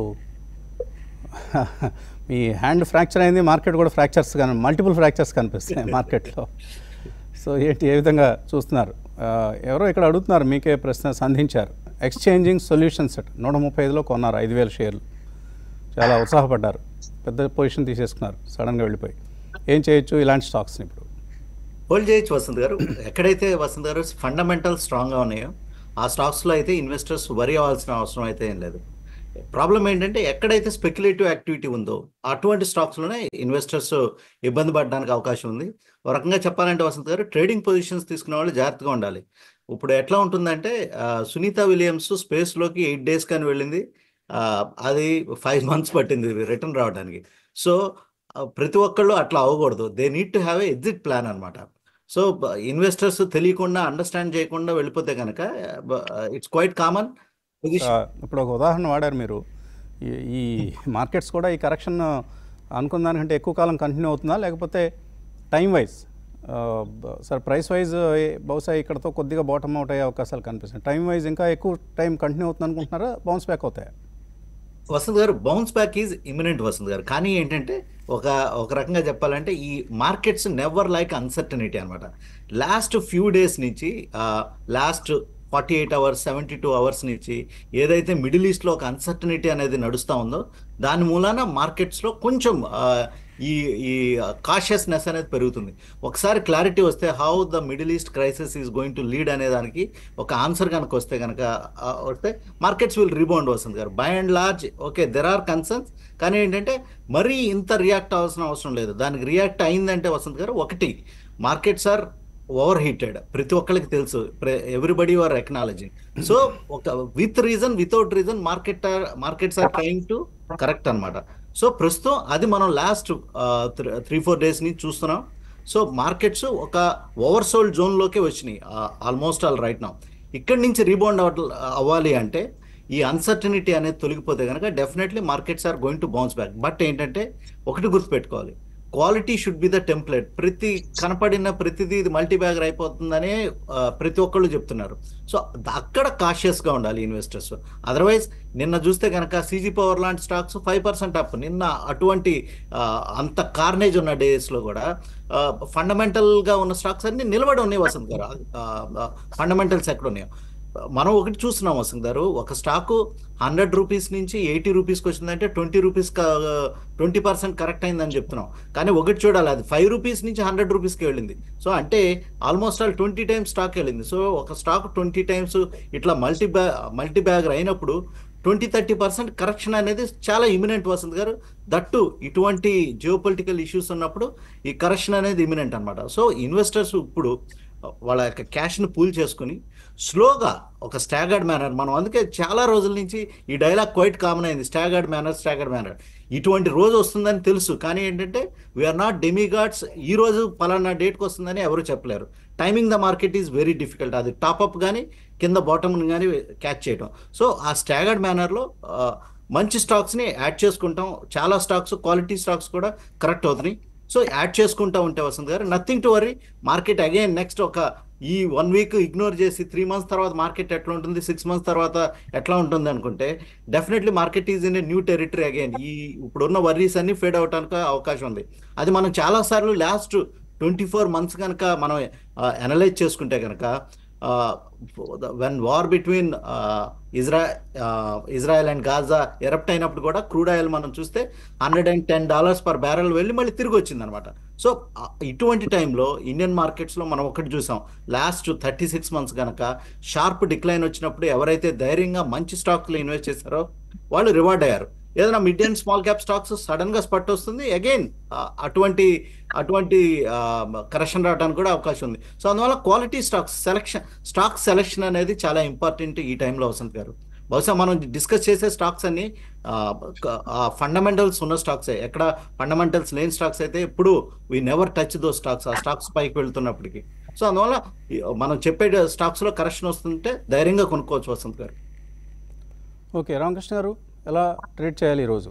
మీ హ్యాండ్ ఫ్రాక్చర్ అయింది మార్కెట్ కూడా ఫ్రాక్చర్స్ కానీ మల్టిపుల్ ఫ్రాక్చర్స్ కనిపిస్తున్నాయి మార్కెట్లో సో ఏంటి ఏ విధంగా చూస్తున్నారు ఆ, ఎవరో ఇక్కడ అడుగుతున్నారు మీకే ప్రశ్న సంధించారు ఎక్స్చేంజింగ్ సొల్యూషన్ సెట్ నూట ముప్పై ఐదులో కొన్నారు ఐదు వేల షేర్లు చాలా ఉత్సాహపడ్డారు పెద్ద పొజిషన్ తీసేసుకున్నారు సడన్గా వెళ్ళిపోయి ఏం చేయొచ్చు ఇలాంటి స్టాక్స్ని ఇప్పుడు హోల్డ్ చేయొచ్చు వసంత్ గారు ఎక్కడైతే వసంత్ గారు ఫండమెంటల్ స్ట్రాంగ్గా ఉన్నాయో ఆ స్టాక్స్లో అయితే ఇన్వెస్టర్స్ వరి అవ్వాల్సిన అవసరం అయితే ఏం లేదు ప్రాబ్లం ఏంటంటే ఎక్కడైతే స్పెక్యులేటివ్ యాక్టివిటీ ఉందో అటువంటి స్టాక్స్లోనే ఇన్వెస్టర్స్ ఇబ్బంది పడడానికి అవకాశం ఉంది ఒక రకంగా చెప్పాలంటే వసంత్ గారు ట్రేడింగ్ పొజిషన్స్ తీసుకునే వాళ్ళు జాగ్రత్తగా ఉండాలి ఇప్పుడు ఎట్లా ఉంటుందంటే ఆ, సునీత విలియమ్స్ స్పేస్లోకి ఎయిట్ డేస్ కానీ వెళ్ళింది ఆ, అది ఫైవ్ మంత్స్ పట్టింది రిటర్న్ రావడానికి సో ఆ, ప్రతి ఒక్కళ్ళు అట్లా అవ్వకూడదు they need to have a exit plan అనమాట సో ఇన్వెస్టర్స్ తెలియకుండా అండర్స్టాండ్ చేయకుండా వెళ్ళిపోతే కనుక ఇట్స్ క్వైట్ కామన్ ఆ, ఇప్పుడు ఒక ఉదాహరణ వాడారు మీరు ఈ- ఈ మార్కెట్స్ కూడా ఈ కరెక్షన్ అనుకున్న దానికంటే ఎక్కువ కాలం కంటిన్యూ అవుతుందా లేకపోతే time wise sir price wise బహుశా ఇక్కడతో కొద్దిగా బాటమ్ అవుట్ అయ్యే అవకాశాలు కనిపిస్తున్నాయి టైం వైజ్ ఇంకా ఎక్కువ టైం కంటిన్యూ అవుతుంది అనుకుంటున్నారా బౌన్స్ బ్యాక్ అవుతాయా వసంత్ గారు bounce back is imminent Vasant గారు కానీ ఏంటంటే ఒక ఒక రకంగా చెప్పాలంటే ఈ మార్కెట్స్ నెవర్ లైక్ అన్సర్టనిటీ అనమాట లాస్ట్ ఫ్యూ డేస్ నుంచి last forty eight hours seventy two hours నుంచి ఏదైతే మిడిల్ ఈస్ట్లో ఒక అన్సర్టనిటీ అనేది నడుస్తూ ఉందో దాని మూలాన మార్కెట్స్లో కొంచెం ఆ, ఈ ఈ కాషియస్నెస్ అనేది పెరుగుతుంది ఒకసారి క్లారిటీ వస్తే how the middle east crisis is going to lead అనే దానికి ఒక ఆన్సర్ కనుక వస్తే కనుక ఆ, వస్తే మార్కెట్స్ విల్ రీబౌండ్ వస్తుంది గారు by and large okay there are concerns కానీ ఏంటంటే మరీ ఇంత రియాక్ట్ అవ్వాల్సిన అవసరం లేదు దానికి రియాక్ట్ అయిందంటే వసంత్ గారు ఒకటి మార్కెట్స్ ఆర్ ఓవర్ హీటెడ్ ప్రతి ఒక్కరికి తెలుసు ఎవ్రీబడి ఆర్ ఎక్నాలజీ సో ఒక with reason without reason market markets are trying to correct అన్నమాట సో ప్రస్తుతం అది మనం లాస్ట్ త్రీ ఫోర్ డేస్ నుంచి చూస్తున్నాం సో మార్కెట్స్ ఒక ఓవర్ సోల్డ్ జోన్లోకే వచ్చినాయి ఆల్మోస్ట్ ఆల్ రైట్ నా ఇక్కడి నుంచి రీబౌండ్ అవ్వాలి అంటే ఈ అన్సర్టనిటీ అనేది తొలగిపోతే కనుక definitely markets are going to bounce back but ఏంటంటే ఒకటి గుర్తుపెట్టుకోవాలి quality should be the template ప్రతి కనపడిన ప్రతిదీ ఇది మల్టీ బ్యాగర్ అయిపోతుందనే ఆ, ప్రతి ఒక్కళ్ళు చెప్తున్నారు సో ద- అక్కడ cautious గా ఉండాలి ఇన్వెస్టర్స్ అదర్వైజ్ నిన్న చూస్తే కనుక సీజీ పవర్ లాంటి స్టాక్స్ ఫైవ్ పర్సెంట్ అప్ నిన్న అటువంటి ఆ, అంత కార్నేజ్ ఉన్న days లో కూడా ఫండమెంటల్ గా ఉన్న స్టాక్స్ అన్ని నిలబడి ఉన్నాయి వసంత్ గారు ఫండమెంటల్స్ ఎక్కడ ఉన్నాయో మనం ఒకటి చూస్తున్నాం వసంత్ గారు ఒక స్టాకు హండ్రెడ్ రూపీస్ నుంచి ఎయిటీ రూపీస్కి వచ్చిందంటే twenty rupees twenty percent correct అయిందని చెప్తున్నాం కానీ ఒకటి చూడాలి అది ఫైవ్ రూపీస్ నుంచి హండ్రెడ్ రూపీస్కి వెళ్ళింది సో అంటే almost all twenty times stock వెళ్ళింది సో ఒక స్టాక్ ట్వంటీ టైమ్స్ ఇట్లా మల్టీ బ్యా మల్టీ బ్యాగర్ అయినప్పుడు ట్వంటీ థర్టీ పర్సెంట్ కరెక్షన్ అనేది చాలా ఇమినెంట్ వసంత్ గారు దట్టు ఇటువంటి జియోపొలిటికల్ ఇష్యూస్ ఉన్నప్పుడు ఈ కరెక్షన్ అనేది ఇమినెంట్ అన్నమాట సో ఇన్వెస్టర్స్ ఇప్పుడు వాళ్ళ యొక్క క్యాష్ను పూల్ చేసుకుని స్లోగా ఒక స్టాగర్డ్ మేనర్ మనం అందుకే చాలా రోజుల నుంచి ఈ డైలాగ్ క్వైట్ కామన్ అయింది స్టాగర్డ్ మేనర్ స్టాగర్డ్ మేనర్ ఇటువంటి రోజు వస్తుందని తెలుసు కానీ ఏంటంటే వీఆర్ నాట్ డెమిగాడ్స్ ఈ రోజు పలానా డేట్కి వస్తుందని ఎవరు చెప్పలేరు timing the market is very difficult అది టాప్అప్ కానీ కింద బాటమ్ కానీ క్యాచ్ చేయడం సో ఆ స్టాగర్డ్ మేనర్లో మంచి స్టాక్స్ని యాడ్ చేసుకుంటాం చాలా స్టాక్స్ క్వాలిటీ స్టాక్స్ కూడా కరెక్ట్ అవుతున్నాయి సో యాడ్ చేసుకుంటా ఉంటే వసంత్ గారు nothing to worry market again next ఒక ఈ వన్ వీక్ ఇగ్నోర్ చేసి త్రీ మంత్స్ తర్వాత మార్కెట్ ఎట్లా ఉంటుంది సిక్స్ మంత్స్ తర్వాత ఎట్లా ఉంటుంది అనుకుంటే definitely market is in a new territory again ఈ ఇప్పుడున్న వర్రీస్ అన్ని ఫేడ్ అవడానికి అవకాశం ఉంది అది మనం చాలాసార్లు లాస్ట్ ట్వంటీ ఫోర్ మంత్స్ కనుక మనం అనలైజ్ చేసుకుంటే కనుక వెన్ వార్ బిట్వీన్ ఇజ్రా ఇజ్రాయెల్ అండ్ గాజా ఎరప్ట్ అయినప్పుడు కూడా క్రూడ్ ఆయిల్ మనం చూస్తే hundred and ten dollars per barrel వెళ్ళి మళ్ళీ తిరిగి వచ్చింది అనమాట సో ఇటువంటి టైంలో ఇండియన్ మార్కెట్స్లో మనం ఒకటి చూసాం లాస్ట్ థర్టీ సిక్స్ మంత్స్ కనుక షార్ప్ డిక్లైన్ వచ్చినప్పుడు ఎవరైతే ధైర్యంగా మంచి స్టాక్లో ఇన్వెస్ట్ చేశారో వాళ్ళు రివార్డ్ అయ్యారు ఏదైనా mid and small cap stocks sudden గా స్పట్ వస్తుంది అగైన్ అటువంటి అటువంటి కరెక్షన్ రావడానికి కూడా అవకాశం ఉంది సో అందువల్ల quality stocks selection stock selection అనేది చాలా ఇంపార్టెంట్ ఈ టైంలో వసంత్ గారు బహుశా మనం డిస్కస్ చేసే స్టాక్స్ అన్ని ఫండమెంటల్స్ ఉన్న స్టాక్స్ ఎక్కడ ఫండమెంటల్స్ లేని స్టాక్స్ అయితే ఎప్పుడు we never touch those stocks ఆ స్టాక్స్ పైకి వెళ్తున్నప్పటికీ సో అందువల్ల ఈ మనం చెప్పే స్టాక్స్ లో కరెక్షన్ వస్తుంటే ధైర్యంగా కొనుక్కోవచ్చు వసంత్ గారు ఓకే రామకృష్ణ గారు ఎలా ట్రేడ్ చేయాలి ఈరోజు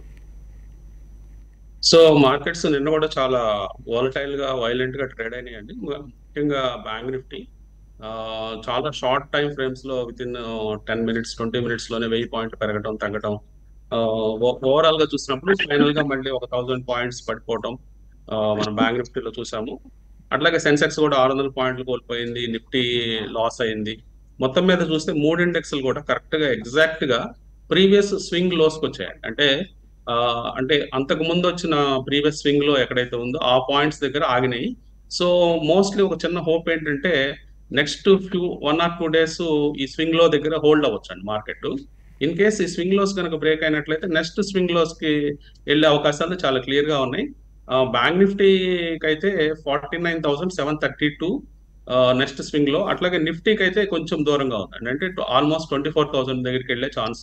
సో మార్కెట్స్ నిన్న కూడా చాలా వాలటైల్ గా వైలెంట్ గా ట్రేడ్ అయినాయండి ముఖ్యంగా బ్యాంక్ నిఫ్టీ ఆ, చాలా షార్ట్ టైం ఫ్రేమ్స్ లో within ten minutes twenty minutes లోనే వెయ్యి పాయింట్లు పెరగడం తగ్గడం ఓవరాల్ గా చూసినప్పుడు ఫైనల్ గా మళ్ళీ ఒక థౌసండ్ పాయింట్స్ పడిపోవడం ఆ, మనం బ్యాంక్ నిఫ్టీలో చూసాము అట్లాగే సెన్సెక్స్ కూడా ఆరు వందల పాయింట్లు కోల్పోయింది నిఫ్టీ లాస్ అయింది మొత్తం మీద చూస్తే మూడు ఇండెక్స్లు కూడా కరెక్ట్ గా ఎగ్జాక్ట్ గా ప్రీవియస్ స్వింగ్ లోస్కి వచ్చాయి అంటే ఆ, అంటే అంతకు ముందు వచ్చిన ప్రీవియస్ స్వింగ్ లో ఎక్కడైతే ఉందో ఆ పాయింట్స్ దగ్గర ఆగినాయి సో మోస్ట్లీ ఒక చిన్న హోప్ ఏంటంటే next few one or two days ఈ స్వింగ్ లో దగ్గర హోల్డ్ అవ్వచ్చు అండి మార్కెట్ ఇన్ కేస్ ఈ స్వింగ్ లోస్ కనుక బ్రేక్ అయినట్లయితే నెక్స్ట్ స్వింగ్ లోస్ కి వెళ్ళే అవకాశాలు చాలా క్లియర్ గా ఉన్నాయి బ్యాంక్ నిఫ్టీకి అయితే forty nine thousand seven thirty two next swing low అట్లాగే నిఫ్టీకి అయితే కొంచెం దూరంగా ఉంది అంటే ఆల్మోస్ట్ ట్వంటీ ఫోర్ థౌసండ్ దగ్గరికి వెళ్ళే ఛాన్స్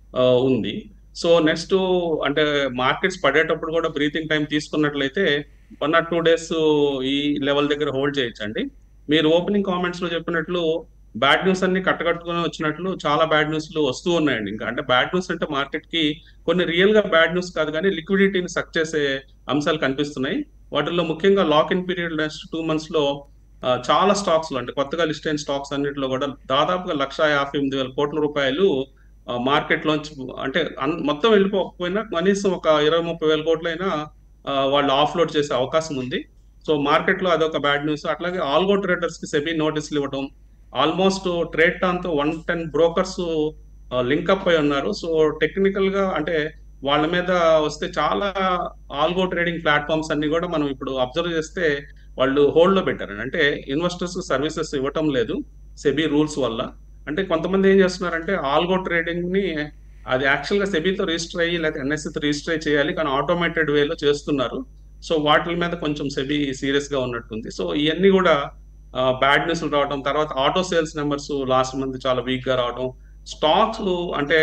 ఉంది సో నెక్స్ట్ అంటే మార్కెట్స్ పడేటప్పుడు కూడా బ్రీతింగ్ టైం తీసుకున్నట్లయితే వన్ ఆర్ టూ డేస్ ఈ లెవెల్ దగ్గర హోల్డ్ చేయొచ్చండి మీరు ఓపెనింగ్ కామెంట్స్ లో చెప్పినట్లు బ్యాడ్ న్యూస్ అన్ని కట్టకట్టుకుని వచ్చినట్లు చాలా బ్యాడ్ న్యూస్లు వస్తూ ఉన్నాయండి ఇంకా అంటే బ్యాడ్ న్యూస్ అంటే మార్కెట్ కి కొన్ని రియల్ గా బ్యాడ్ న్యూస్ కాదు కానీ లిక్విడిటీని సక్ చేసే అంశాలు కనిపిస్తున్నాయి వాటిల్లో ముఖ్యంగా lock in period next two months లో ఆ, చాలా స్టాక్స్ లో అంటే కొత్తగా లిస్ట్ అయిన స్టాక్స్ అన్నింటిలో కూడా దాదాపుగా లక్ష యాభై ఎనిమిది వేల కోట్ల రూపాయలు మార్కెట్ లోంచి అంటే అన్- మొత్తం వెళ్ళిపోకపోయినా కనీసం ఒక ఇరవై ముప్పై వేల కోట్లైనా ఆ, వాళ్ళు ఆఫ్లోడ్ చేసే అవకాశం ఉంది సో మార్కెట్ లో అదొక బ్యాడ్ న్యూస్ అట్లాగే ఆల్గో ట్రేడర్స్ కి సెబీ నోటీసులు ఇవ్వడం ఆల్మోస్ట్ ట్రేడ్ టాన్ తో one ten brokers link up అయి ఉన్నారు సో టెక్నికల్ గా అంటే వాళ్ళ మీద వస్తే చాలా ఆల్గో ట్రేడింగ్ ప్లాట్ఫామ్స్ అన్ని కూడా మనం ఇప్పుడు అబ్జర్వ్ చేస్తే వాళ్ళు హోల్డ్ లో పెట్టారు అంటే ఇన్వెస్టర్స్ సర్వీసెస్ ఇవ్వటం లేదు సెబీ రూల్స్ వల్ల అంటే కొంతమంది ఏం చేస్తున్నారంటే ఆల్గో ట్రేడింగ్ ని అది యాక్చువల్ గా సెబీతో రిజిస్టర్ అయ్యి లేదా ఎన్ఎస్సి తో రిజిస్టర్ అయ్యి చేయాలి కానీ ఆటోమేటెడ్ వేలో చేస్తున్నారు సో వాటి మీద కొంచెం సెబీ సీరియస్ గా ఉన్నట్టుంది సో ఇవన్నీ కూడా బ్యాడ్ న్యూస్ రావడం తర్వాత auto sales numbers last month చాలా వీక్ గా రావడం స్టాక్స్ అంటే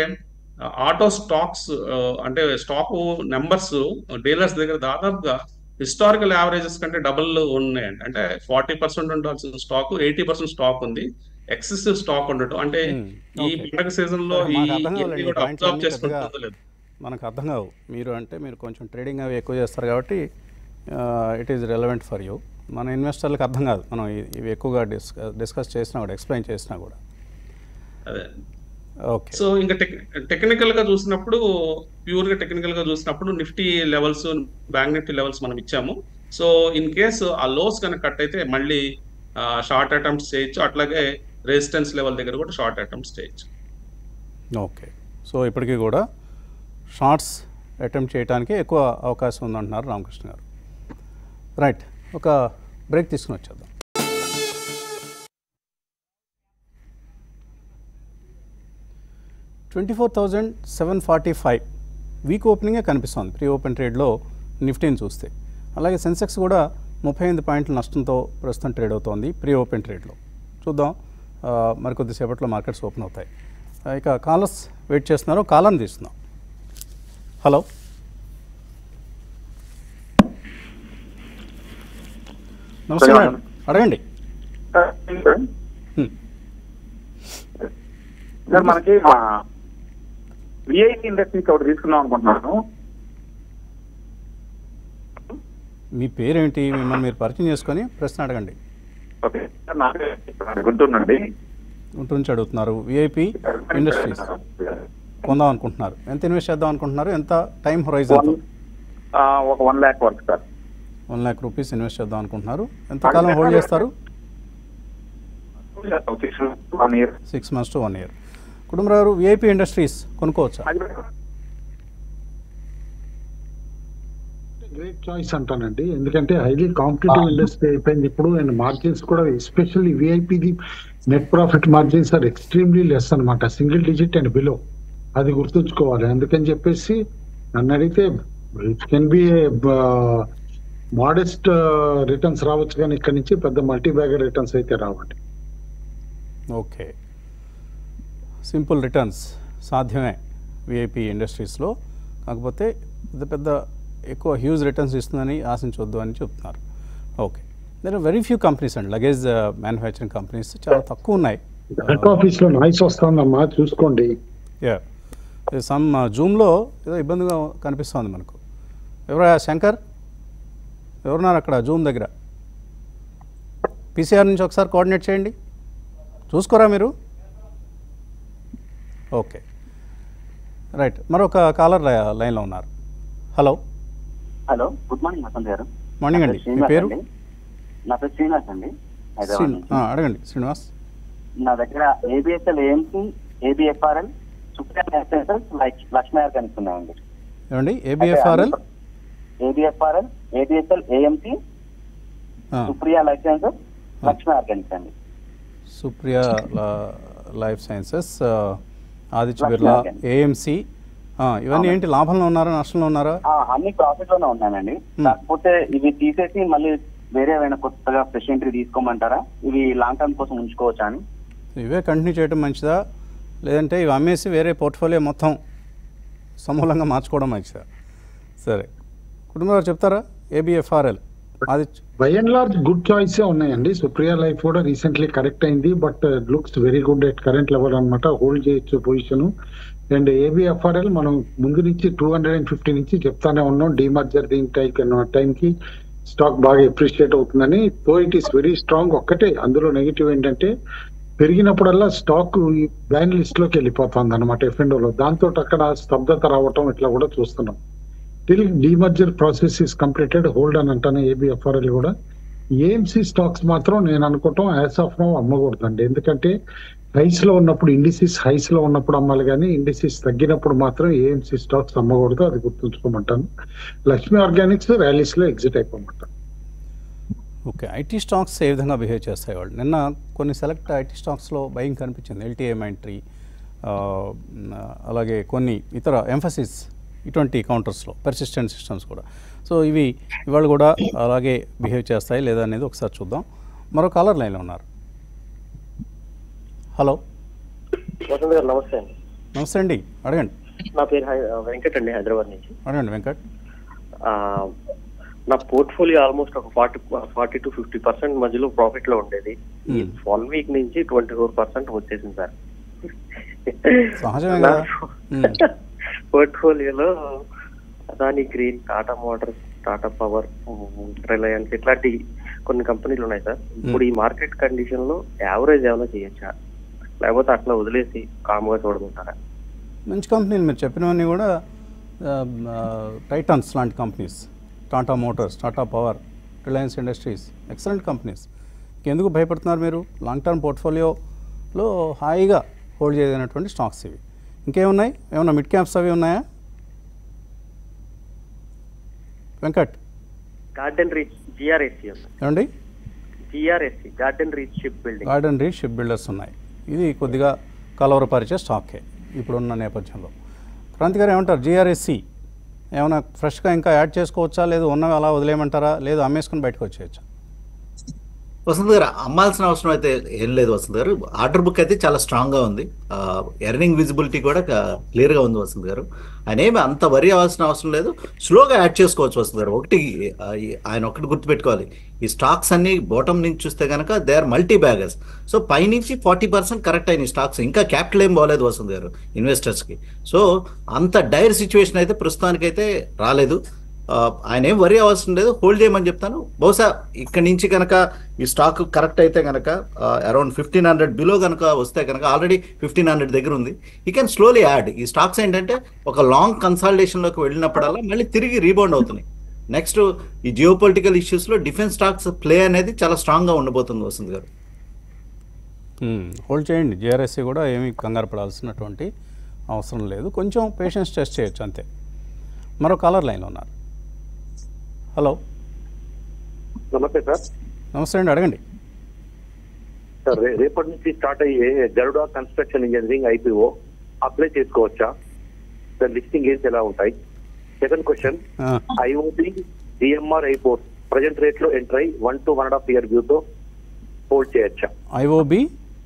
ఆటో స్టాక్స్ అంటే స్టాక్ నెంబర్స్ డీలర్స్ దగ్గర దాదాపుగా హిస్టారికల్ యావరేజెస్ కంటే డబుల్ ఉన్నాయండి అంటే ఫార్టీ పర్సెంట్ ఉండాల్సిన స్టాక్ ఎయిటీ పర్సెంట్ స్టాక్ ఉంది ఎక్సెసివ్ స్టాక్ ఉండటం అంటే Hmm, ఈ okay. పండగ సీజన్ లో సరే, ఈ మాకు అర్థం ఇవన్నీ కావాలండి. కూడా పాయింట్స్ అబ్జర్వ్ అన్నీ చేసుకుంటుందో లేదు మనకు అర్థం కావు మీరు అంటే మీరు కొంచెం ట్రేడింగ్ అవి ఎక్కువ చేస్తారు కాబట్టి it is relevant for you మన ఇన్వెస్టర్లకు అర్థం కాదు మనం ఇ- ఇవి ఎక్కువగా డిస్కస్ డిస్కస్ చేసినా కూడా ఎక్స్ప్లెయిన్ చేసినా కూడా అదే ఓకే సో ఇంకా టెక్నికల్ గా చూసినప్పుడు ప్యూర్ గా టెక్నికల్ గా చూసినప్పుడు Nifty levels bank Nifty levels మనం ఇచ్చాము సో ఇన్ కేసు ఆ లోస్ కనుక కట్ అయితే మళ్ళీ షార్ట్ అటెంప్ట్స్ చేయొచ్చు అట్లాగే రెసిస్టెన్స్ లెవెల్ దగ్గర కూడా షార్ట్ అటెంప్ట్స్ చేయొచ్చు ఓకే సో ఇప్పటికీ కూడా షార్ట్స్ అటెంప్ట్ చేయడానికి ఎక్కువ అవకాశం ఉందంటున్నారు రామకృష్ణ గారు రైట్ ఒక బ్రేక్ తీసుకుని వచ్చేద్దాం twenty four thousand seven forty five weak ఓపెనింగే కనిపిస్తోంది ప్రీ ఓపెన్ ట్రేడ్లో నిఫ్టీని చూస్తే అలాగే సెన్సెక్స్ కూడా ముప్పై ఎనిమిది పాయింట్ల నష్టంతో ప్రస్తుతం ట్రేడ్ అవుతోంది ప్రీ ఓపెన్ ట్రేడ్లో చూద్దాం ఆ, మరికొద్దిసేపట్లో మార్కెట్స్ ఓపెన్ అవుతాయి ఆ, ఇక కాలర్స్ వెయిట్ చేస్తున్నారు కాలాన్ని తీస్తున్నాం హలో నమస్తే హలో. మేడం అడగండి హ్మ్. సార్ మనకి విఐపి ఇండస్ట్రీస్ ఒకటి తీసుకుందాం అనుకుంటున్నాను మీ పేరేంటి మిమ్మల్ని మీరు పరిచయం చేసుకొని ప్రశ్న అడగండి ఓకే సార్ నా పేరు గుంటూరు నుండి గుంటూరు నుంచి అడుగుతున్నారు విఐపి ఇండస్ట్రీస్ కొందాం అనుకుంటున్నారు ఎంత ఇన్వెస్ట్ చేద్దాం అనుకుంటున్నారు ఎంత టైం హొరైజన్ వన్ ఆ, ఒక వన్ ల్యాక్ వరకు sir one lakh rupees invest చేద్దాం అనుకుంటున్నారు ఎంతకాలం హోల్డ్ చేస్తారు six one year six months to one year Kutumbarao గారు విఐపి ఇండస్ట్రీస్ కొనుక్కోవచ్చా గ్రేట్ చాయిస్ అంటానండి ఎందుకంటే హైలీ కాంపిటేటివ్ ఇండస్ట్రీ అయిపోయింది ఇప్పుడు అండ్ మార్జిన్స్ కూడా ఎస్పెషల్లీ విఐపిది net profit margins are extremely less అన్నమాట సింగిల్ డిజిట్ అండ్ బిలో అది గుర్తుంచుకోవాలి అందుకని చెప్పేసి నన్ను అడిగితే it can be modest returns రావచ్చు కానీ ఇక్కడ నుంచి పెద్ద మల్టీ బ్యాగర్ రిటర్న్స్ అయితే రావండి ఓకే సింపుల్ రిటర్న్స్ సాధ్యమే విఐపి ఇండస్ట్రీస్లో కాకపోతే పెద్ద పెద్ద ఎక్కువ హ్యూజ్ రిటర్న్స్ ఇస్తుందని ఆశించవద్దు అని చెప్తున్నారు okay there very few companies అండి లగేజ్ మ్యానుఫ్యాక్చరింగ్ కంపెనీస్ చాలా తక్కువ ఉన్నాయి బ్యాక్ ఆఫీస్ లో నాయిస్ వస్తుందమ్మా చూసుకోండి యా సమ్ జూమ్లో ఏదో ఇబ్బందిగా కనిపిస్తుంది మనకు ఎవరా శంకర్ ఎవరున్నారు అక్కడ జూమ్ దగ్గర పీసీఆర్ నుంచి ఒకసారి కోఆర్డినేట్ చేయండి చూసుకోరా మీరు ఓకే రైట్ మరొక కాలర్ లైన్లో ఉన్నారు hello hello good morning Vasant గారు మార్నింగ్ నా అండి పేరు మీ శ్రీనివాస్ పేరు అండి. నా పేరు శ్రీనివాస్ అండి హైదరాబాద్ శ్రీను నుంచి ఆ, అడగండి శ్రీనివాస్ నా దగ్గర ABSL AMC ABFRL Supreme licences Lakshmi కనుక్కున్నాయండి ఏమండి ABFRL ABFRL ABSL AMC Supriya licences Lakshmi Organics అండి Supriya Life Sciences Aditya Lakshmi Birla organic. AMC ఇవన్నీ ఏంటి లాభంలో ఉన్నారా నష్టంలో ఉన్నారా ఆ, అన్ని ప్రాఫిట్ లోనే ఉన్నానండి Hmm. కాకపోతే ఇవి తీసేసి మళ్ళీ వేరే ఏమైనా కొత్తగా ఫ్రెష్ ఎంట్రీ తీసుకోమంటారా ఇవి లాంగ్ టర్మ్ కోసం ఉంచుకోవచ్చా అని ఇవే కంటిన్యూ చేయడం మంచిదా లేదంటే ఇవి అమ్మేసి వేరే పోర్ట్ఫోలియో మొత్తం సమూలంగా మార్చుకోవడం మంచిదా సరే కుటుంబారు చెప్తారా ABFRL Aditya by and large good చాయిసే ఉన్నాయండి సుప్రియా లైఫ్ కూడా రీసెంట్లీ కరెక్ట్ అయింది but looks very good at current level అనమాట హోల్డ్ చేయొచ్చు పొజిషన్ అండ్ ఏబిఎఫ్ఆర్ఎల్ మనం ముందు నుంచి టూ హండ్రెడ్ అండ్ ఫిఫ్టీ నుంచి చెప్తానే ఉన్నాం డిమర్జర్ దీని టైం టైంకి స్టాక్ బాగా ఎప్రిషియేట్ అవుతుందని తో ఇట్ ఈస్ వెరీ స్ట్రాంగ్ ఒక్కటే అందులో నెగిటివ్ ఏంటంటే పెరిగినప్పుడల్లా స్టాక్ బ్యాన్ లిస్ట్ లోకి వెళ్ళిపోతుంది అనమాట ఎఫ్ఎండోలో దాంతో అక్కడ స్తబ్దత రావటం ఇట్లా కూడా చూస్తున్నాం till demerger process is completed hold అని అంటాను ఏబిఎఫ్ఆర్ఎల్ కూడా ఏఎంసీ స్టాక్స్ మాత్రం నేను అనుకోవటం యాజ్ ఆఫ్ నో అమ్మకూడదండి ఎందుకంటే హైస్ లో ఉన్నప్పుడు ఇండిసిస్ హైస్ లో ఉన్నప్పుడు అమ్మాలి కానీ ఇండిసిస్ తగ్గినప్పుడు మాత్రం ఏఎంసీ స్టాక్స్ అమ్మకూడదు అది గుర్తుంచుకోమంటాను లక్ష్మీ ఆర్గానిక్స్ ర్యాలీస్ లో ఎగ్జిట్ అయిపోమంటాను ఓకే ఐటీ స్టాక్స్ ఏ విధంగా బిహేవ్ చేస్తాయి వాళ్ళు నిన్న కొన్ని సెలెక్ట్ ఐటీ స్టాక్స్లో భయం కనిపించింది ఎల్టీఏ మైంట్రీ అలాగే కొన్ని ఇతర ఎంఫసిస్ ఇటువంటి కౌంటర్స్లో పెర్సిస్టెంట్ సిస్టమ్స్ కూడా సో ఇవి ఇవాళ కూడా అలాగే బిహేవ్ చేస్తాయి లేదా అనేది ఒకసారి చూద్దాం మరో కాలర్ లైన్లో ఉన్నారు హలో వసంత్ గారు నమస్తే అండి నమస్తే అండి అడగండి నా పేరు హై- వెంకట్ అండి హైదరాబాద్ నుంచి అడగండి వెంకట్ ఆ, నా పోర్ట్ఫోలియో ఆల్మోస్ట్ ఒక forty forty to fifty percent మధ్యలో ప్రాఫిట్ లో ఉండేది ఈ Hmm. వన్ వీక్ నుంచి ట్వంటీ ఫోర్ పర్సెంట్ వచ్చేసింది సార్ సహజమే కదా Hmm. పోర్ట్ఫోలియోలో Adani Green Tata Motors Tata Power Reliance ఇట్లాంటి కొన్ని కంపెనీలు ఉన్నాయి సార్ ఇప్పుడు ఈ మార్కెట్ కండిషన్ లో యావరేజ్ ఏమైనా చేయొచ్చా లేకపోతే అట్లా వదిలేసి కామ్గా చూడమంటారా మంచి కంపెనీలు మీరు చెప్పినవన్నీ కూడా టైటాన్స్ లాంటి companies Tata Motors Tata Power Reliance Industries excellent companies ఎందుకు భయపడుతున్నారు మీరు లాంగ్ టర్మ్ పోర్ట్ఫోలియోలో హాయిగా హోల్డ్ చేయగలిగినటువంటి స్టాక్స్ ఇవి ఇంకేమున్నాయి ఏమన్నా మిడ్ క్యాప్స్ అవి ఉన్నాయా వెంకట్ గార్డెన్ రీచ్ జిఆర్ఎస్సి ఉంది ఏమండి GRSC Garden Reach shipbuilding Garden Reach shipbuilders ఉన్నాయి ఇది కొద్దిగా కలవరపరిచే స్టాకే ఇప్పుడున్న నేపథ్యంలో క్రాంతి గారు ఏమంటారు జిఆర్ఎస్సి ఏమైనా ఫ్రెష్గా ఇంకా యాడ్ చేసుకోవచ్చా లేదు ఉన్నవి అలా వదిలేయమంటారా లేదు అమ్మేసుకుని బయటకు వచ్చేయచ్చా వసంత్ గారు అమ్మాల్సిన అవసరం అయితే ఏం లేదు వసంత్ గారు ఆర్డర్ బుక్ అయితే చాలా స్ట్రాంగ్ గా ఉంది ఎర్నింగ్ విజిబిలిటీ కూడా క్లియర్ గా ఉంది వసంత్ గారు ఆయన ఏమి అంత వరి అవ్వాల్సిన అవసరం లేదు స్లోగా యాడ్ చేసుకోవచ్చు వసంత్ గారు ఒకటి ఆ, ఈ- ఆయన ఒకటి గుర్తుపెట్టుకోవాలి ఈ స్టాక్స్ అన్ని బాటమ్ నుంచి చూస్తే కనుక they are multibaggers so పైనుంచి ఫార్టీ పర్సెంట్ కరెక్ట్ అయిన స్టాక్స్ ఇంకా క్యాపిటల్ ఏం బాగలేదు వసంత్ గారు ఇన్వెస్టర్స్ కి సో అంత డైర్ సిచ్యువేషన్ అయితే ప్రస్తుతానికైతే రాలేదు ఆ, ఆయన ఏం వరి అవసరం లేదు హోల్డ్ చేయమని చెప్తాను బహుశా ఇక్కడ నుంచి కనుక ఈ స్టాక్ కరెక్ట్ అయితే కనుక అరౌండ్ ఫిఫ్టీన్ హండ్రెడ్ బిలో కనుక వస్తే కనుక ఆల్రెడీ ఫిఫ్టీన్ హండ్రెడ్ దగ్గర ఉంది ఈ కెన్ స్లోలీ యాడ్ ఈ స్టాక్స్ ఏంటంటే ఒక లాంగ్ కన్సాలిడేషన్లోకి వెళ్ళినప్పుడల్లా మళ్ళీ తిరిగి రీబౌండ్ అవుతున్నాయి నెక్స్ట్ ఈ జియో పొలిటికల్ ఇష్యూస్లో డిఫెన్స్ స్టాక్స్ ప్లే అనేది చాలా స్ట్రాంగ్గా ఉండబోతుంది వసంత్ గారు హోల్డ్ చేయండి జేఆర్ఎస్సి కూడా ఏమీ కంగారు పడాల్సినటువంటి అవసరం లేదు కొంచెం పేషెన్స్ టెస్ట్ చేయొచ్చు అంతే మరో కాలర్ లైన్లో ఉన్నారు హలో నమస్తే సార్ నమస్తే అండి అడగండి సార్ రే- రేపటి నుంచి స్టార్ట్ అయ్యే Garuda construction engineering IPO apply చేసుకోవచ్చా సార్ లిస్టింగ్ ఏజ్ ఎలా ఉంటాయి second question IOB GMR airport present rate లో ఎంటర్ అయి one to one and half year view తో హోల్డ్ చేయొచ్చా ఐఓబి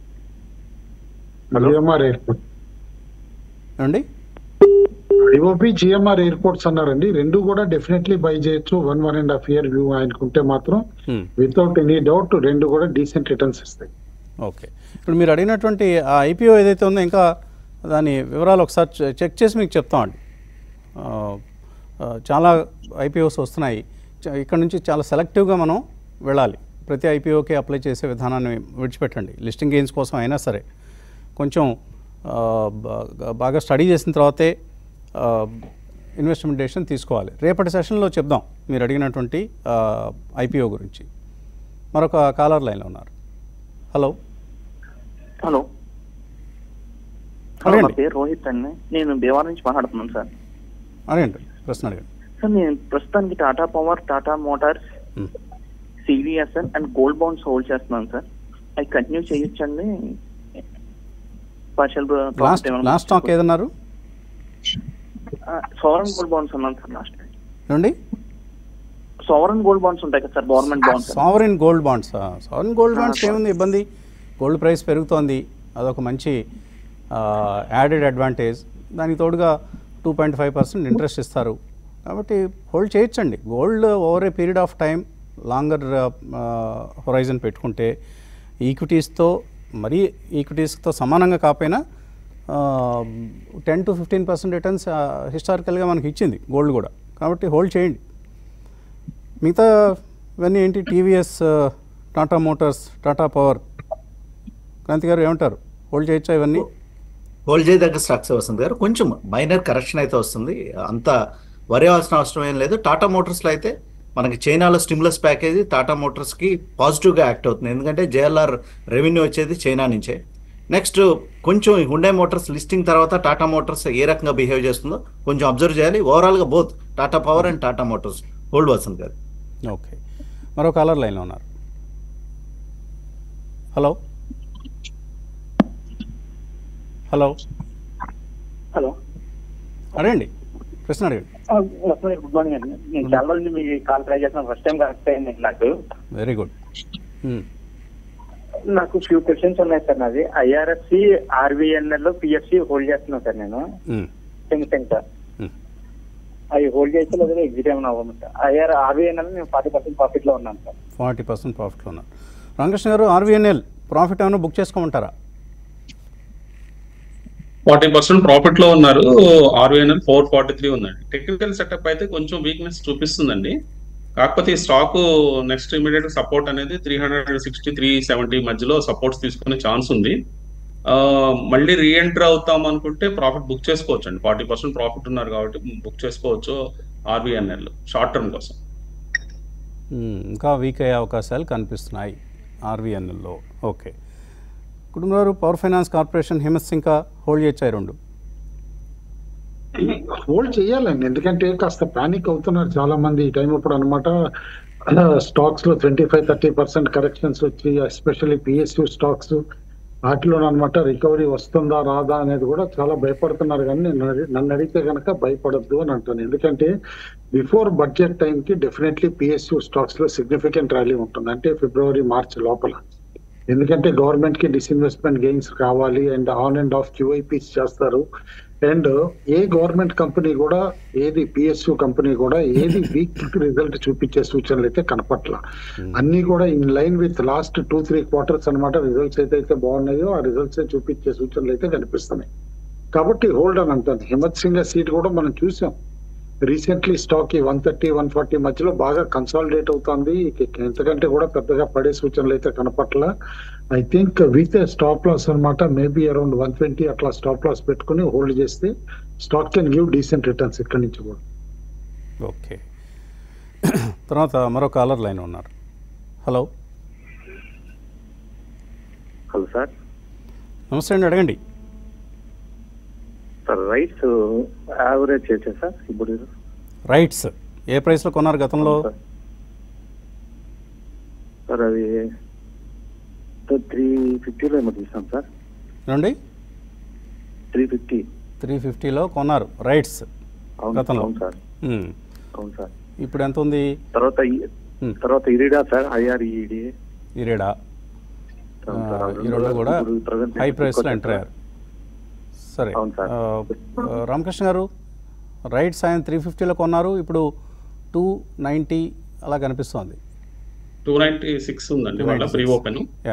జిఎంఆర్ ఎయిర్పోర్ట్ అండి ఐఓపి జిఎంఆర్ ఎయిర్పోర్ట్స్ అన్నారండి రెండు కూడా డెఫినెట్లీ బై చేయొచ్చు one one and half year view ఆయనకుంటే మాత్రం Hmm. వితౌట్ ఎనీ డౌట్ రెండు కూడా డీసెంట్ రిటర్న్స్ ఇస్తాయి ఓకే ఇప్పుడు మీరు అడిగినటువంటి ఆ ఐపీఓ ఏదైతే ఉందో ఇంకా దాని వివరాలు ఒకసారి చె- చెక్ చేసి మీకు చెప్తామండి ఆ, ఆ, చాలా ఐపీఓస్ వస్తున్నాయి చ- ఇక్కడ నుంచి చాలా సెలెక్టివ్గా మనం వెళ్ళాలి ప్రతి ఐపీఓకి అప్లై చేసే విధానాన్ని విడిచిపెట్టండి లిస్టింగ్ గెయిన్స్ కోసం అయినా సరే కొంచెం ఆ, బా- బాగా స్టడీ చేసిన తర్వాతే ఇన్వెస్ట్మెంట్ డెసిషన్ తీసుకోవాలి రేపటి సెషన్లో చెప్దాం మీరు అడిగినటువంటి ఐపీఓ గురించి మరొక కాలర్ లైన్లో ఉన్నారు హలో హలో హలో నా అడగండి పేరు రోహిత్ అండి నేను భీమవరం నుంచి మాట్లాడుతున్నాను సార్ అడగండి ప్రశ్న అడగండి సార్ నేను ప్రస్తుతానికి టాటా పవర్ టాటా మోటార్స్ మ్. సివిఎస్ఎన్ అండ్ గోల్డ్ బాండ్స్ హోల్డ్ చేస్తున్నాను సార్ అవి కంటిన్యూ చేయొచ్చండి పార్షల్ లాస్ట్ లాస్ట్ స్టాక్ ఏదన్నారు సోవరన్ గోల్డ్ బాండ్స్ ఉన్నాను సార్ లాస్ట్ ఏమండి సోవరన్ గోల్డ్ బాండ్స్ ఉంటాయి కదా sir government bonds sovereign gold bonds sovereign gold bonds ఏముంది ఇబ్బంది గోల్డ్ ప్రైస్ పెరుగుతోంది అదొక మంచి యాడెడ్ అడ్వాంటేజ్ దానికి తోడుగా two point five percent interest ఇస్తారు కాబట్టి హోల్డ్ చేయొచ్చండి gold over a period of time longer horizon పెట్టుకుంటే ఈక్విటీస్తో మరీ ఈక్విటీస్తో సమానంగా కాకపోయినా ten to fifteen percent returns హిస్టారికల్గా మనకి ఇచ్చింది గోల్డ్ కూడా కాబట్టి హోల్డ్ చేయండి మిగతా ఇవన్నీ ఏంటి TVS Tata Motors Tata Power Kranti గారు ఏమంటారు హోల్డ్ చేయొచ్చా ఇవన్నీ హోల్డ్ చేయదగ్గ స్టాక్స్ వస్తుంది గారు కొంచెం మైనర్ కరెక్షన్ అయితే వస్తుంది అంత వరి అవ్వాల్సిన అవసరం ఏం లేదు టాటా మోటార్స్లో అయితే మనకి చైనాలో స్టిమ్యులస్ ప్యాకేజీ టాటా మోటార్స్కి పాజిటివ్గా యాక్ట్ అవుతుంది ఎందుకంటే జేఎల్ఆర్ రెవెన్యూ వచ్చేది చైనా నుంచే నెక్స్ట్ కొంచెం హుండే మోటార్స్ లిస్టింగ్ తర్వాత టాటా మోటార్స్ ఏ రకంగా బిహేవ్ చేస్తుందో కొంచెం అబ్జర్వ్ చేయాలి ఓవరాల్గా both Tata Power and Tata Motors hold వస్తుంది గారు ఓకే మరో కాలర్ లైన్లో ఉన్నారు హలో హలో హలో అడగండి ప్రశ్న అడగండి గుడ్ మార్నింగ్ అండి నేను చాలా రోజులు మీ కాల్ ట్రై చేస్తాను ఫస్ట్ టైం కరెక్ట్ అయింది నాకు వెరీ గుడ్ నాకు ఫ్యూ క్వశ్చన్స్ ఉన్నాయి సార్ నాది ఐఆర్ఎఫ్సి ఆర్బిఎన్ఎల్ లో పిఎఫ్సి హోల్డ్ చేస్తున్నాను సార్ నేను సింగ్ సార్ అవి హోల్డ్ చేస్తే లేదా ఎగ్జిట్ ఏమైనా అవ్వము సార్ ఐఆర్ ఆర్బిఎన్ఎల్ నేను ఫార్టీ పర్సెంట్ ప్రాఫిట్ లో ఉన్నాను సార్ ఫార్టీ పర్సెంట్ ప్రాఫిట్లో ఉన్నారు రామకృష్ణ గారు ఆర్వీఎన్ఎల్ ప్రాఫిట్ ఏమైనా బుక్ చేసుకోమంటారా ఫార్టీ పర్సెంట్ ప్రాఫిట్ లో ఉన్నారు ఆర్వీఎన్ఎల్ ఫోర్ ఫార్టీ త్రీ ఉందండి టెక్నికల్ సెటప్ అయితే కొంచెం వీక్నెస్ చూపిస్తుందండి కాకపోతే ఈ స్టాక్ నెక్స్ట్ ఇమీడియట్ సపోర్ట్ అనేది three hundred sixty three seventy మధ్యలో సపోర్ట్స్ తీసుకునే ఛాన్స్ ఉంది ఆ, మళ్ళీ రీఎంటర్ అవుతాం అనుకుంటే ప్రాఫిట్ బుక్ చేసుకోవచ్చు అండి ఫార్టీ పర్సెంట్ ప్రాఫిట్ ఉన్నారు కాబట్టి బుక్ చేసుకోవచ్చు ఆర్బీఎన్ఎల్ షార్ట్ టర్మ్ కోసం మ్మ్. ఇంకా వీక్ అయ్యే అవకాశాలు కనిపిస్తున్నాయి ఆర్వీఎన్ఎల్లో ఓకే కుటుంబ గారు పవర్ ఫైనాన్స్ కార్పొరేషన్ హిమత్ ఇంకా హోల్డ్ చేయొచ్చాయి రెండు హోల్డ్ చేయాలండి ఎందుకంటే కాస్త పానిక్ అవుతున్నారు చాలా మంది ఈ టైం అప్పుడు అనమాట స్టాక్స్ లో twenty five thirty percent corrections వచ్చి ఎస్పెషల్లీ పిఎస్యూ స్టాక్స్ వాటిలో అనమాట రికవరీ వస్తుందా రాదా అనేది కూడా చాలా భయపడుతున్నారు కానీ నేను అడి- నన్ను అడిగితే కనుక భయపడద్దు అని అంటాను ఎందుకంటే బిఫోర్ బడ్జెట్ టైంకి డెఫినెట్లీ పిఎస్యూ స్టాక్స్ లో సిగ్నిఫికెంట్ ర్యాలీ ఉంటుంది అంటే ఫిబ్రవరి మార్చ్ లోపల ఎందుకంటే గవర్నమెంట్ కి డిస్ఇన్వెస్ట్మెంట్ గెయిన్స్ కావాలి and on and off QIPs చేస్తారు అండ్ ఏ గవర్నమెంట్ కంపెనీ కూడా ఏది పిఎస్యు కంపెనీ కూడా ఏది వీక్ రిజల్ట్ చూపించే సూచనలు అయితే కనపట్ల అన్ని కూడా in line with last two three quarters అన్నమాట రిజల్ట్స్ ఏదైతే బాగున్నాయో ఆ రిజల్ట్స్ చూపించే సూచనలు అయితే కనిపిస్తున్నాయి కాబట్టి హోల్డ్ అని అంటాను హిమత్ సింగ్ సీట్ కూడా మనం చూసాం recently stock one thirty one forty మధ్యలో బాగా కన్సాలిడేట్ అవుతుంది ఇక ఎంతకంటే కూడా పెద్దగా పడే సూచనలు అయితే కనపట్ల I think with stop loss అనమాట మేబీ అరౌండ్ వన్ ట్వంటీ అట్లా స్టాప్ లాస్ పెట్టుకుని హోల్డ్ చేస్తే stock can give decent returns ఇక్కడి నుంచి కూడా ఓకే తర్వాత మరో కాలర్ లైన్ ఉన్నారు హలో హలో సార్ నమస్తే అండి అడగండి సార్ రైట్స్ యావరేజ్ చేయొచ్చా సార్ ఇప్పుడు రైట్స్ ఏ ప్రైస్లో కొన్నారు గతంలో సార్ అది త్రీ ఫిఫ్టీలో ఏమో తీసాం సార్ ఏమండి త్రీ ఫిఫ్టీ త్రీ ఫిఫ్టీలో కొన్నారు రైట్స్ అవును గతంలో అవును సార్ మ్మ్. అవును సార్ ఇప్పుడు ఎంత ఉంది తర్వాత ఈ- Hmm. తర్వాత ఇరిడా సార్ ఐఆర్ఈడి ఇరేడా అవును సార్. ఈ రెండు కూడా ఇప్పుడు present హై ప్రైస్లో ఎక్కువ ఎంటర్ అయ్యారు సరే అవును సార్. ఆ, ఆ, రామకృష్ణ గారు రైట్ సాయం త్రీ ఫిఫ్టీలో కొన్నారు ఇప్పుడు టూ నైంటీ అలా కనిపిస్తోంది టూ నైన్టీ సిక్స్ ఉందండి వాళ్ళ pre open yeah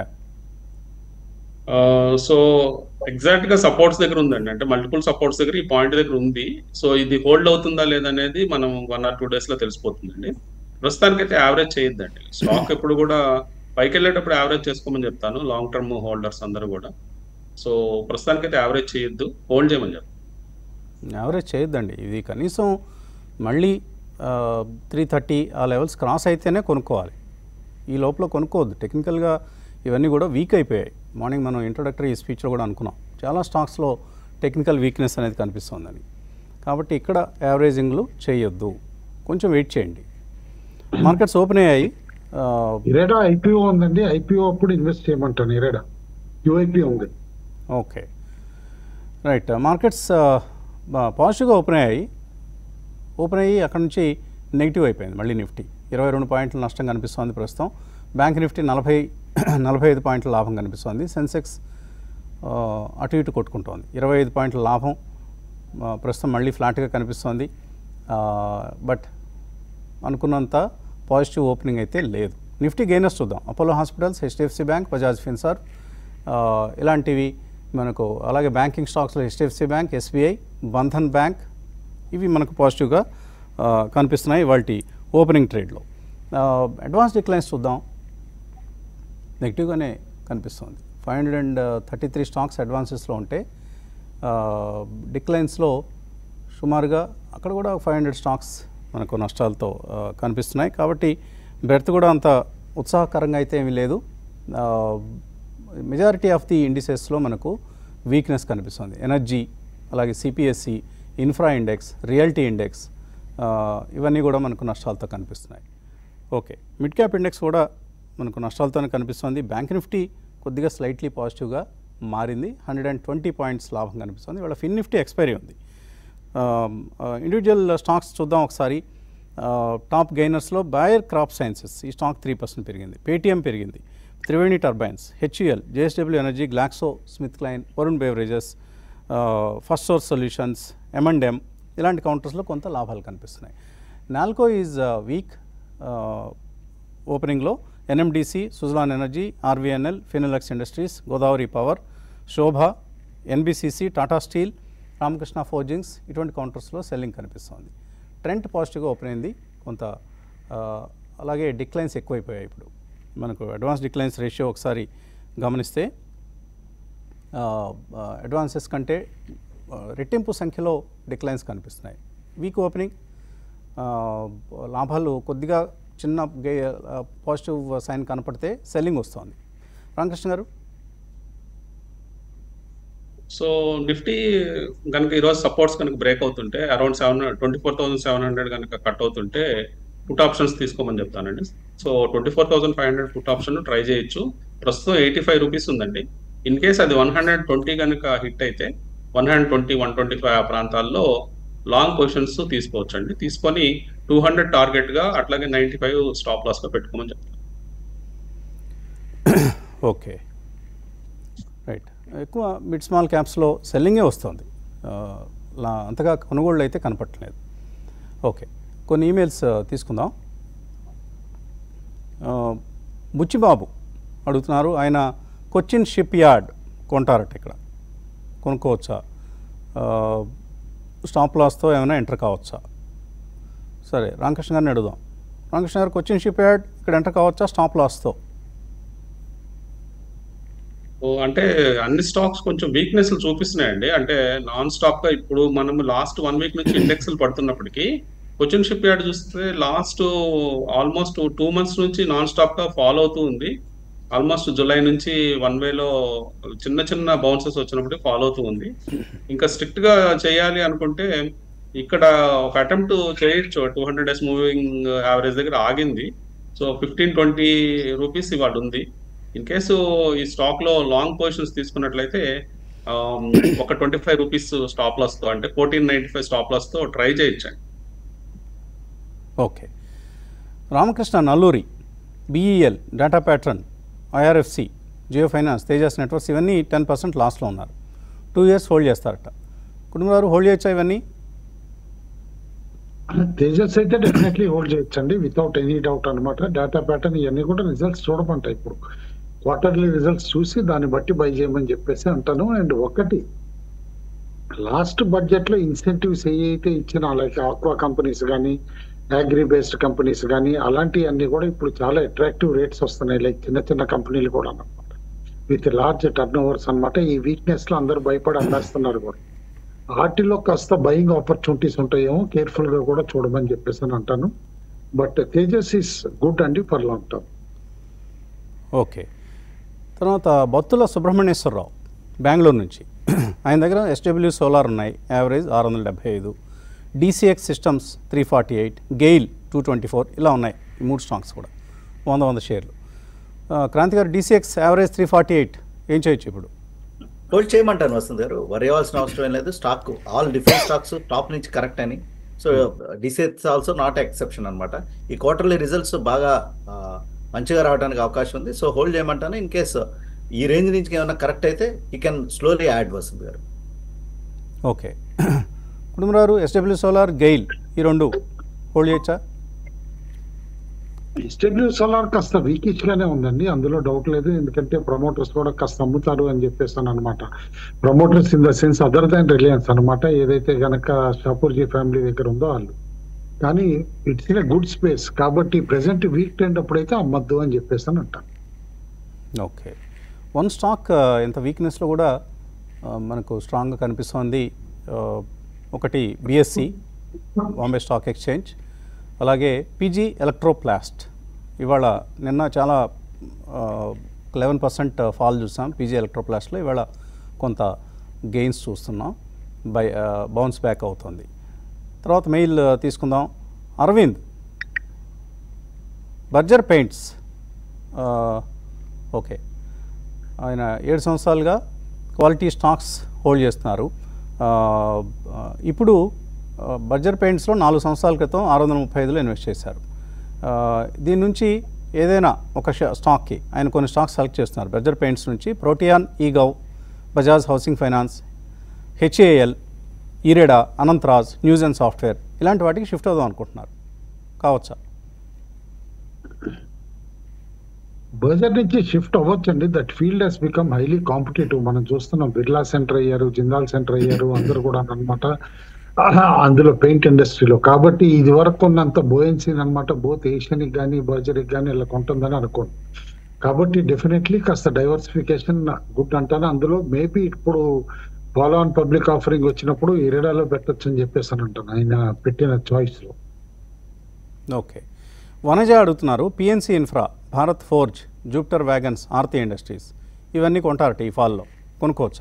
so exact గా సపోర్ట్స్ దగ్గర ఉందండి అంటే మల్టిపుల్ సపోర్ట్స్ దగ్గర ఈ పాయింట్ దగ్గర ఉంది సో ఇది హోల్డ్ అవుతుందా లేదనేది మనం వన్ ఆర్ టూ డేస్ లో తెలిసిపోతుందండి ప్రస్తుతానికి అయితే యావరేజ్ చేయొద్దండి స్టాక్ ఎప్పుడు కూడా పైకి వెళ్ళేటప్పుడు యావరేజ్ చేసుకోమని చెప్తాను లాంగ్ టర్మ్ హోల్డర్స్ అందరూ కూడా సో ప్రస్తుతానికి అయితే యావరేజ్ చేయొద్దు హోల్డ్ చేయమని చెప్తాను యావరేజ్ చేయొద్దండి ఇది కనీసం మళ్ళీ త్రీ థర్టీ ఆ లెవెల్స్ క్రాస్ అయితేనే కొనుక్కోవాలి ఈ లోపల కొనుక్కోవద్దు టెక్నికల్గా ఇవన్నీ కూడా వీక్ అయిపోయాయి మార్నింగ్ మనం ఇంట్రొడక్టరీ స్పీచ్లో కూడా అనుకున్నాం చాలా స్టాక్స్లో టెక్నికల్ వీక్నెస్ అనేది కనిపిస్తోందని కాబట్టి ఇక్కడ యావరేజింగ్లు చేయొద్దు కొంచెం వెయిట్ చేయండి మార్కెట్స్ ఓపెన్ అయ్యాయి ఆ, ఇరేడా ఐపీఓ ఉందండి ఐపీఓ అప్పుడు ఇన్వెస్ట్ చేయమంటాను ఇరేడా యూఐపీ ఉంది ఓకే రైట్ మార్కెట్స్ పాజిటివ్గా ఓపెన్ అయ్యాయి ఓపెన్ అయ్యి అక్కడ నుంచి నెగిటివ్ అయిపోయింది మళ్ళీ నిఫ్టీ ఇరవై రెండు పాయింట్ల నష్టం కనిపిస్తోంది ప్రస్తుతం బ్యాంక్ నిఫ్టీ నలభై నలభై ఐదు పాయింట్ల లాభం కనిపిస్తోంది సెన్సెక్స్ ఆ, అటు ఇటు కొట్టుకుంటోంది ఇరవై ఐదు పాయింట్ల లాభం ఆ, ప్రస్తుతం మళ్ళీ ఫ్లాట్గా కనిపిస్తోంది బట్ అనుకున్నంత పాజిటివ్ ఓపెనింగ్ అయితే లేదు నిఫ్టీ గెయినర్స్ చూద్దాం Apollo Hospitals HDFC Bank Bajaj Finserv ఆ, ఇలాంటివి మనకు అలాగే బ్యాంకింగ్ స్టాక్స్లో HDFC Bank SBI Bandhan Bank ఇవి మనకు పాజిటివ్గా ఆ, కనిపిస్తున్నాయి వాటి ఓపెనింగ్ ట్రేడ్లో అడ్వాన్స్ డిక్లైన్స్ చూద్దాం నెగిటివ్గానే కనిపిస్తుంది five hundred and thirty three stocks అడ్వాన్సెస్లో ఉంటే డిక్లైన్స్లో సుమారుగా అక్కడ కూడా ఫైవ్ హండ్రెడ్ స్టాక్స్ మనకు నష్టాలతో ఆ, కనిపిస్తున్నాయి కాబట్టి బెర్త్ కూడా అంత ఉత్సాహకరంగా అయితే ఏమీ లేదు మెజారిటీ ఆఫ్ ది ఇండిసెస్లో మనకు వీక్నెస్ కనిపిస్తుంది ఎనర్జీ అలాగే CPSC infra index realty index ఆ, ఇవన్నీ కూడా మనకు నష్టాలతో కనిపిస్తున్నాయి ఓకే మిడ్ క్యాప్ ఇండెక్స్ కూడా మనకు నష్టాలతోనే కనిపిస్తుంది బ్యాంక్ నిఫ్టీ కొద్దిగా స్లైట్లీ పాజిటివ్గా మారింది హండ్రెడ్ అండ్ ట్వంటీ పాయింట్స్ లాభం కనిపిస్తుంది ఇవాళ ఫిన్ నిఫ్టీ ఎక్స్పైరీ ఉంది ఇండివిజువల్ స్టాక్స్ చూద్దాం ఒకసారి టాప్ గెయినర్స్లో బాయర్ క్రాప్ సైన్సెస్ ఈ స్టాక్ త్రీ పర్సెంట్ పెరిగింది పేటీఎం పెరిగింది Triveni Turbines HUL JSW Energy GlaxoSmithKline Varun Beverages Firstsource Solutions ఎమ్ ఇలాంటి కౌంటర్స్లో కొంత లాభాలు కనిపిస్తున్నాయి నాల్కో ఈజ్ వీక్ ఓపెనింగ్లో NMDC Suzlon Energy RVNL Finolex Industries Godavari Power Sobha NBCC Tata Steel Ramakrishna Forgings ఇటువంటి కౌంటర్స్లో సెల్లింగ్ కనిపిస్తోంది ట్రెండ్ పాజిటివ్గా ఓపెన్ అయింది కొంత ఆ, అలాగే డిక్లైన్స్ ఎక్కువైపోయాయి ఇప్పుడు మనకు అడ్వాన్స్ డిక్లైన్స్ రేషియో ఒకసారి గమనిస్తే అడ్వాన్సెస్ కంటే ఆ, రెట్టింపు సంఖ్యలో డిక్లైన్స్ కనిపిస్తున్నాయి వీక్ ఓపెనింగ్ ఆ, లాభాలు కొద్దిగా చిన్న గే పాజిటివ్ సైన్ కనపడితే సెల్లింగ్ వస్తుంది రామకృష్ణ గారు సో నిఫ్టీ కనుక ఈరోజు సపోర్ట్స్ కనుక బ్రేక్ అవుతుంటే around seven twenty four thousand seven hundred కనుక కట్ అవుతుంటే పుట్ ఆప్షన్స్ తీసుకోమని చెప్తానండి so twenty four thousand five hundred put option try చేయొచ్చు ప్రస్తుతం ఎయిటీ ఫైవ్ రూపీస్ ఉందండి ఇన్ కేస్ అది వన్ హండ్రెడ్ ట్వంటీ కనుక హిట్ అయితే one hundred twenty one twenty five ఆ ప్రాంతాల్లో లాంగ్ పొజిషన్స్ తీసుకోవచ్చండి తీసుకొని టూ హండ్రెడ్ టార్గెట్ గా అట్లాగే నైన్టీ ఫైవ్ స్టాప్ లాస్ గా పెట్టుకోమని చెప్తాను ఓకే రైట్ ఎక్కువ మిడ్ స్మాల్ క్యాప్స్లో సెల్లింగే వస్తుంది ఆ, లా అంతగా కొనుగోళ్ళు అయితే కనపట్టలేదు ఓకే కొన్ని ఈమెయిల్స్ ఆ, తీసుకుందాం ఆ, బుచ్చిబాబు అడుగుతున్నారు ఆయన కొచ్చిన్ షిప్ యార్డ్ కొంటారట ఇక్కడ కొనుక్కోవచ్చా ఆ, స్టాప్ లాస్తో ఏమైనా ఎంటర్ కావచ్చా సరే రామకృష్ణ గారిని అడుగుదాం రామకృష్ణ గారు కొచ్చిన్ షిప్ యార్డ్ ఇక్కడ ఎంటర్ కావచ్చా స్టాప్ లాస్తో ఓ, అంటే అన్ని స్టాక్స్ కొంచెం వీక్నెస్ చూపిస్తున్నాయండి అంటే నాన్ స్టాప్ గా ఇప్పుడు మనం లాస్ట్ వన్ వీక్ నుంచి ఇండెక్స్ పడుతున్నప్పటికీ కొచ్చిన్ షిప్ యార్డ్ చూస్తే లాస్ట్ ఆల్మోస్ట్ టూ మంత్స్ నుంచి నాన్ స్టాప్ గా ఫాలో అవుతూ ఉంది ఆల్మోస్ట్ జూలై నుంచి వన్ వేలో చిన్న చిన్న బౌన్సెస్ వచ్చినప్పుడు ఫాలో అవుతూ ఉంది ఇంకా స్ట్రిక్ట్ గా చేయాలి అనుకుంటే ఇక్కడ ఒక అటెంప్ట్ చేయొచ్చు two hundred days moving average దగ్గర ఆగింది సో ఫిఫ్టీన్ ట్వంటీ రూపీస్ ఇవాళ ఉంది ఇన్ కేసు ఈ స్టాక్ లో లాంగ్ పొజిషన్స్ తీసుకున్నట్లయితే ఆమ్, ఒక twenty five rupees stop loss తో అంటే fourteen ninety five stop loss తో ట్రై చేయొచ్చండి okay Ramakrishna Nalluri BEL Data Pattern IRFC Jio Finance Tejas Networks ఇవన్నీ టెన్ పర్సెంట్ లాస్లో ఉన్నారు టూ ఇయర్స్ హోల్డ్ చేస్తారట కుటుంబారు హోల్డ్ చేయొచ్చా ఇవన్నీ తేజస్ అయితే డెఫినెట్లీ హోల్డ్ చేయొచ్చండి వితౌట్ ఎనీ డౌట్ అన్నమాట డేటా ప్యాటర్న్ ఇవన్నీ కూడా రిజల్ట్స్ చూడమంటాయి ఇప్పుడు క్వార్టర్లీ రిజల్ట్స్ చూసి దాన్ని బట్టి బై చేయమని చెప్పేసి అంటాను అండ్ ఒకటి లాస్ట్ బడ్జెట్ లో ఇన్సెంటివ్స్ ఏ అయితే ఇచ్చిన లైక్ ఆక్వా కంపెనీస్ కానీ అగ్రి బేస్డ్ కంపెనీస్ కానీ అలాంటివన్నీ కూడా ఇప్పుడు చాలా అట్రాక్టివ్ రేట్స్ వస్తున్నాయి లైక్ చిన్న చిన్న కంపెనీలు కూడా అన్నమాట విత్ లార్జ్ టర్న్ ఓవర్స్ అనమాట ఈ వీక్నెస్ లో అందరూ భయపడి అమ్మేస్తున్నారు కూడా వాటిలో కాస్త బయింగ్ ఆపర్చునిటీస్ ఉంటాయేమో కేర్ఫుల్ గా కూడా చూడమని చెప్పేసి అని అంటాను బట్ తేజస్ ఇస్ గుడ్ అండి ఫర్ లాంగ్ టర్మ్ ఓకే తర్వాత బొత్తుల సుబ్రహ్మణ్యేశ్వరరావు బెంగళూరు నుంచి ఆయన దగ్గర ఎస్డబ్ల్యూ సోలార్ ఉన్నాయి యావరేజ్ ఆరు వందల డెబ్బై ఐదు DCX Systems three forty eight GAIL two twenty four ఇలా ఉన్నాయి ఈ మూడు స్టాక్స్ కూడా వంద వంద షేర్లు ఆ, Kranti garu DCX average three forty eight ఏం చేయొచ్చు ఇప్పుడు హోల్డ్ చేయమంటాను వసంత్ గారు వరి అవ్వాల్సిన అవసరం ఏం లేదు stock all different stocks top నుంచి కరెక్ట్ అని సో డిసెట్స్ ఆల్సో నాట్ ఎక్సెప్షన్ అనమాట ఈ క్వార్టర్లీ రిజల్ట్స్ బాగా ఆ, మంచిగా రావడానికి అవకాశం ఉంది సో హోల్డ్ చేయమంటాను ఇన్ కేస్ ఈ రేంజ్ నుంచి ఏమైనా కరెక్ట్ అయితే you can slowly add Vasant garu okay Kutumbarao SW solar GAIL ఈ రెండు హోల్డ్ చేయొచ్చా ఎస్డబ్ల్యూ సోలార్ కాస్త వీకిష్ గానే ఉందండి అందులో డౌట్ లేదు ఎందుకంటే ప్రమోటర్స్ కూడా కాస్త అమ్ముతారు అని చెప్పేస్తాను అనమాట promoters in the sense other than Reliance అనమాట ఏదైతే గనక షాపూర్జీ ఫ్యామిలీ దగ్గర ఉందో వాళ్ళు కానీ ఇట్స్ ఇన్ గుడ్ స్పేస్ కాబట్టి ప్రెసెంట్ వీక్ ట్రెండ్ అప్పుడైతే అమ్మద్దు అని చెప్పేస్తాను అంటాను ఓకే వన్ స్టాక్ ఆ, ఇంత వీక్నెస్లో కూడా ఆ, మనకు స్ట్రాంగ్గా కనిపిస్తోంది ఆ, ఒకటి బిఎస్సి బాంబే స్టాక్ ఎక్స్చేంజ్ అలాగే పీజీ ఎలక్ట్రోప్లాస్ట్ ఇవాళ నిన్న చాలా లెవెన్ పర్సెంట్ ఫాల్ చూసాం పీజీ ఎలక్ట్రోప్లాస్ట్లో ఇవాళ కొంత గెయిన్స్ చూస్తున్నాం బై బౌన్స్ బ్యాక్ అవుతుంది తర్వాత మెయిల్ ఆ, తీసుకుందాం అరవింద్ బర్జర్ పెయింట్స్ ఆ, ఓకే ఆయన ఏడు సంవత్సరాలుగా క్వాలిటీ స్టాక్స్ హోల్డ్ చేస్తున్నారు ఆ, ఆ, ఇప్పుడు ఆ, బర్జర్ పెయింట్స్లో నాలుగు సంవత్సరాల క్రితం ఆరు వందల ముప్పై ఐదులో ఇన్వెస్ట్ చేశారు ఆ, దీని నుంచి ఏదైనా ఒక షా- స్టాక్కి ఆయన కొన్ని స్టాక్స్ సెలెక్ట్ చేస్తున్నారు బర్జర్ పెయింట్స్ నుంచి Protean eGov Bajaj Housing Finance HAL IREDA Anantraj news and software ఇలాంటి వాటికి షిఫ్ట్ అవుదాం అనుకుంటున్నారు కావచ్చా బర్జర్ నుంచి షిఫ్ట్ అవ్వచ్చండి that field has become highly competitive మనం చూస్తున్నాం బిర్లా సెంటర్ అయ్యారు జిందాల్ సెంటర్ అయ్యారు అందరూ కూడా అన్నమాట అందులో పెయింట్ ఇండస్ట్రీలో కాబట్టి ఇది వరకు ఉన్నంత బోయన్సీ అనమాట బోత్ ఏషియన్కి కానీ బర్జర్కి కానీ ఇలా ఉంటుందని అనుకోండి కాబట్టి డెఫినెట్లీ కాస్త డైవర్సిఫికేషన్ గుడ్ అంటాను అందులో మేబీ ఇప్పుడు ఫాలో ఆన్ పబ్లిక్ ఆఫరింగ్ వచ్చినప్పుడు ఇరడాలో పెట్టొచ్చు అని చెప్పేసి అని అంటాను ఆయన పెట్టిన చాయిస్ లో ఓకే వనజ అడుగుతున్నారు PNC Infra Bharat Forge Jupiter Wagons Aarti Industries ఇవన్నీ కొంటారట ఈ ఫాల్లో కొనుక్కోవచ్చా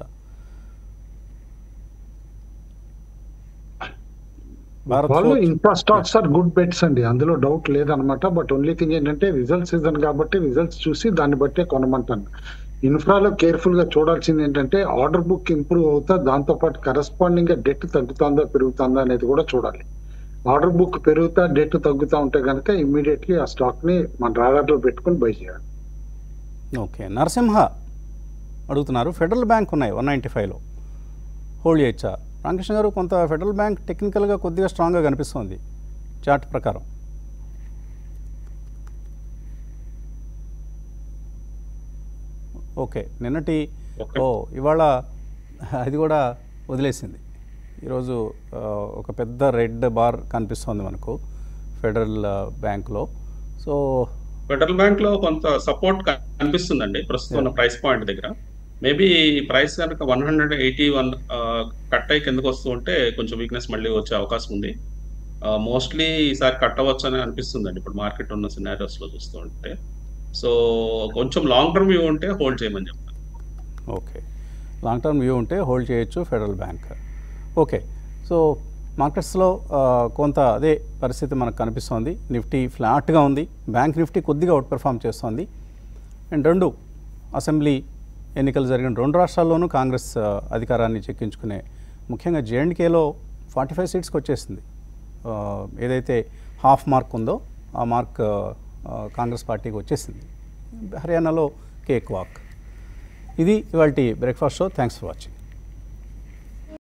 భారత్ వాళ్ళు Forge infra stocks are good bets అండి అందులో డౌట్ లేదనమాట బట్ ఓన్లీ థింగ్ ఏంటంటే రిజల్ట్ సీజన్ కాబట్టి రిజల్ట్స్ చూసి దాన్ని బట్టే కొనమంటాను ఇన్ఫ్రాలో కేర్ఫుల్ గా చూడాల్సింది ఏంటంటే ఆర్డర్ బుక్ ఇంప్రూవ్ అవుతా దాంతో పాటు కరస్పాండింగ్ గా డెట్ తగ్గుతుందా పెరుగుతుందా అనేది కూడా చూడాలి ఆర్డర్ బుక్ పెరుగుతా డెట్ తగ్గుతా ఉంటే కనుక ఇమ్మీడియట్లీ ఆ స్టాక్ ని మన రాడార్ లో పెట్టుకుని బై చేయాలి ఓకే నరసింహ అడుగుతున్నారు ఫెడరల్ బ్యాంక్ ఉన్నాయి వన్ నైంటీ ఫైవ్లో హోల్డ్ చేయొచ్చా రామకృష్ణ గారు కొంత ఫెడరల్ బ్యాంక్ టెక్నికల్గా కొద్దిగా స్ట్రాంగ్గా కనిపిస్తుంది చార్ట్ ప్రకారం ఓకే నిన్నటి ఓకే. ఓ ఇవాళ అది కూడా వదిలేసింది ఈరోజు ఆ, ఒక పెద్ద రెడ్ బార్ కనిపిస్తోంది మనకు ఫెడరల్ ఆ, బ్యాంక్లో సో ఫెడరల్ బ్యాంక్ లో కొంత సపోర్ట్ కనిపిస్తుందండి ప్రస్తుతం ఉన్న ప్రైస్ పాయింట్ దగ్గర మేబీ ప్రైస్ కనుక one hundred eighty one cut అయ్యి కిందకు వస్తూ ఉంటే కొంచెం వీక్నెస్ మళ్ళీ వచ్చే అవకాశం ఉంది మోస్ట్లీ ఈసారి కట్ అవ్వచ్చు అని అనిపిస్తుందండి ఇప్పుడు మార్కెట్ ఉన్న సినారియోస్ లో చూస్తూ ఉంటే సో కొంచెం లాంగ్ టర్మ్ వ్యూ ఉంటే హోల్డ్ చేయమని చెప్తాను ఓకే లాంగ్ టర్మ్ వ్యూ ఉంటే హోల్డ్ చేయొచ్చు ఫెడరల్ బ్యాంక్ ఓకే సో మార్కెట్స్లో ఆ, కొంత అదే పరిస్థితి మనకు కనిపిస్తోంది నిఫ్టీ ఫ్లాట్గా ఉంది బ్యాంక్ నిఫ్టీ కొద్దిగా అవుట్ పెర్ఫామ్ చేస్తోంది అండ్ రెండు అసెంబ్లీ ఎన్నికలు జరిగిన రెండు రాష్ట్రాల్లోనూ కాంగ్రెస్ ఆ, అధికారాన్ని చెక్కించుకునే ముఖ్యంగా జేఎండ్కేలో ఫార్టీ ఫైవ్ సీట్స్కి వచ్చేసింది ఆ, ఏదైతే హాఫ్ మార్క్ ఉందో ఆ మార్క్ ఆ, కాంగ్రెస్ పార్టీకి వచ్చేసింది హర్యానాలో కేక్ వాక్ ఇది ఇవాళ breakfast show thanks for watching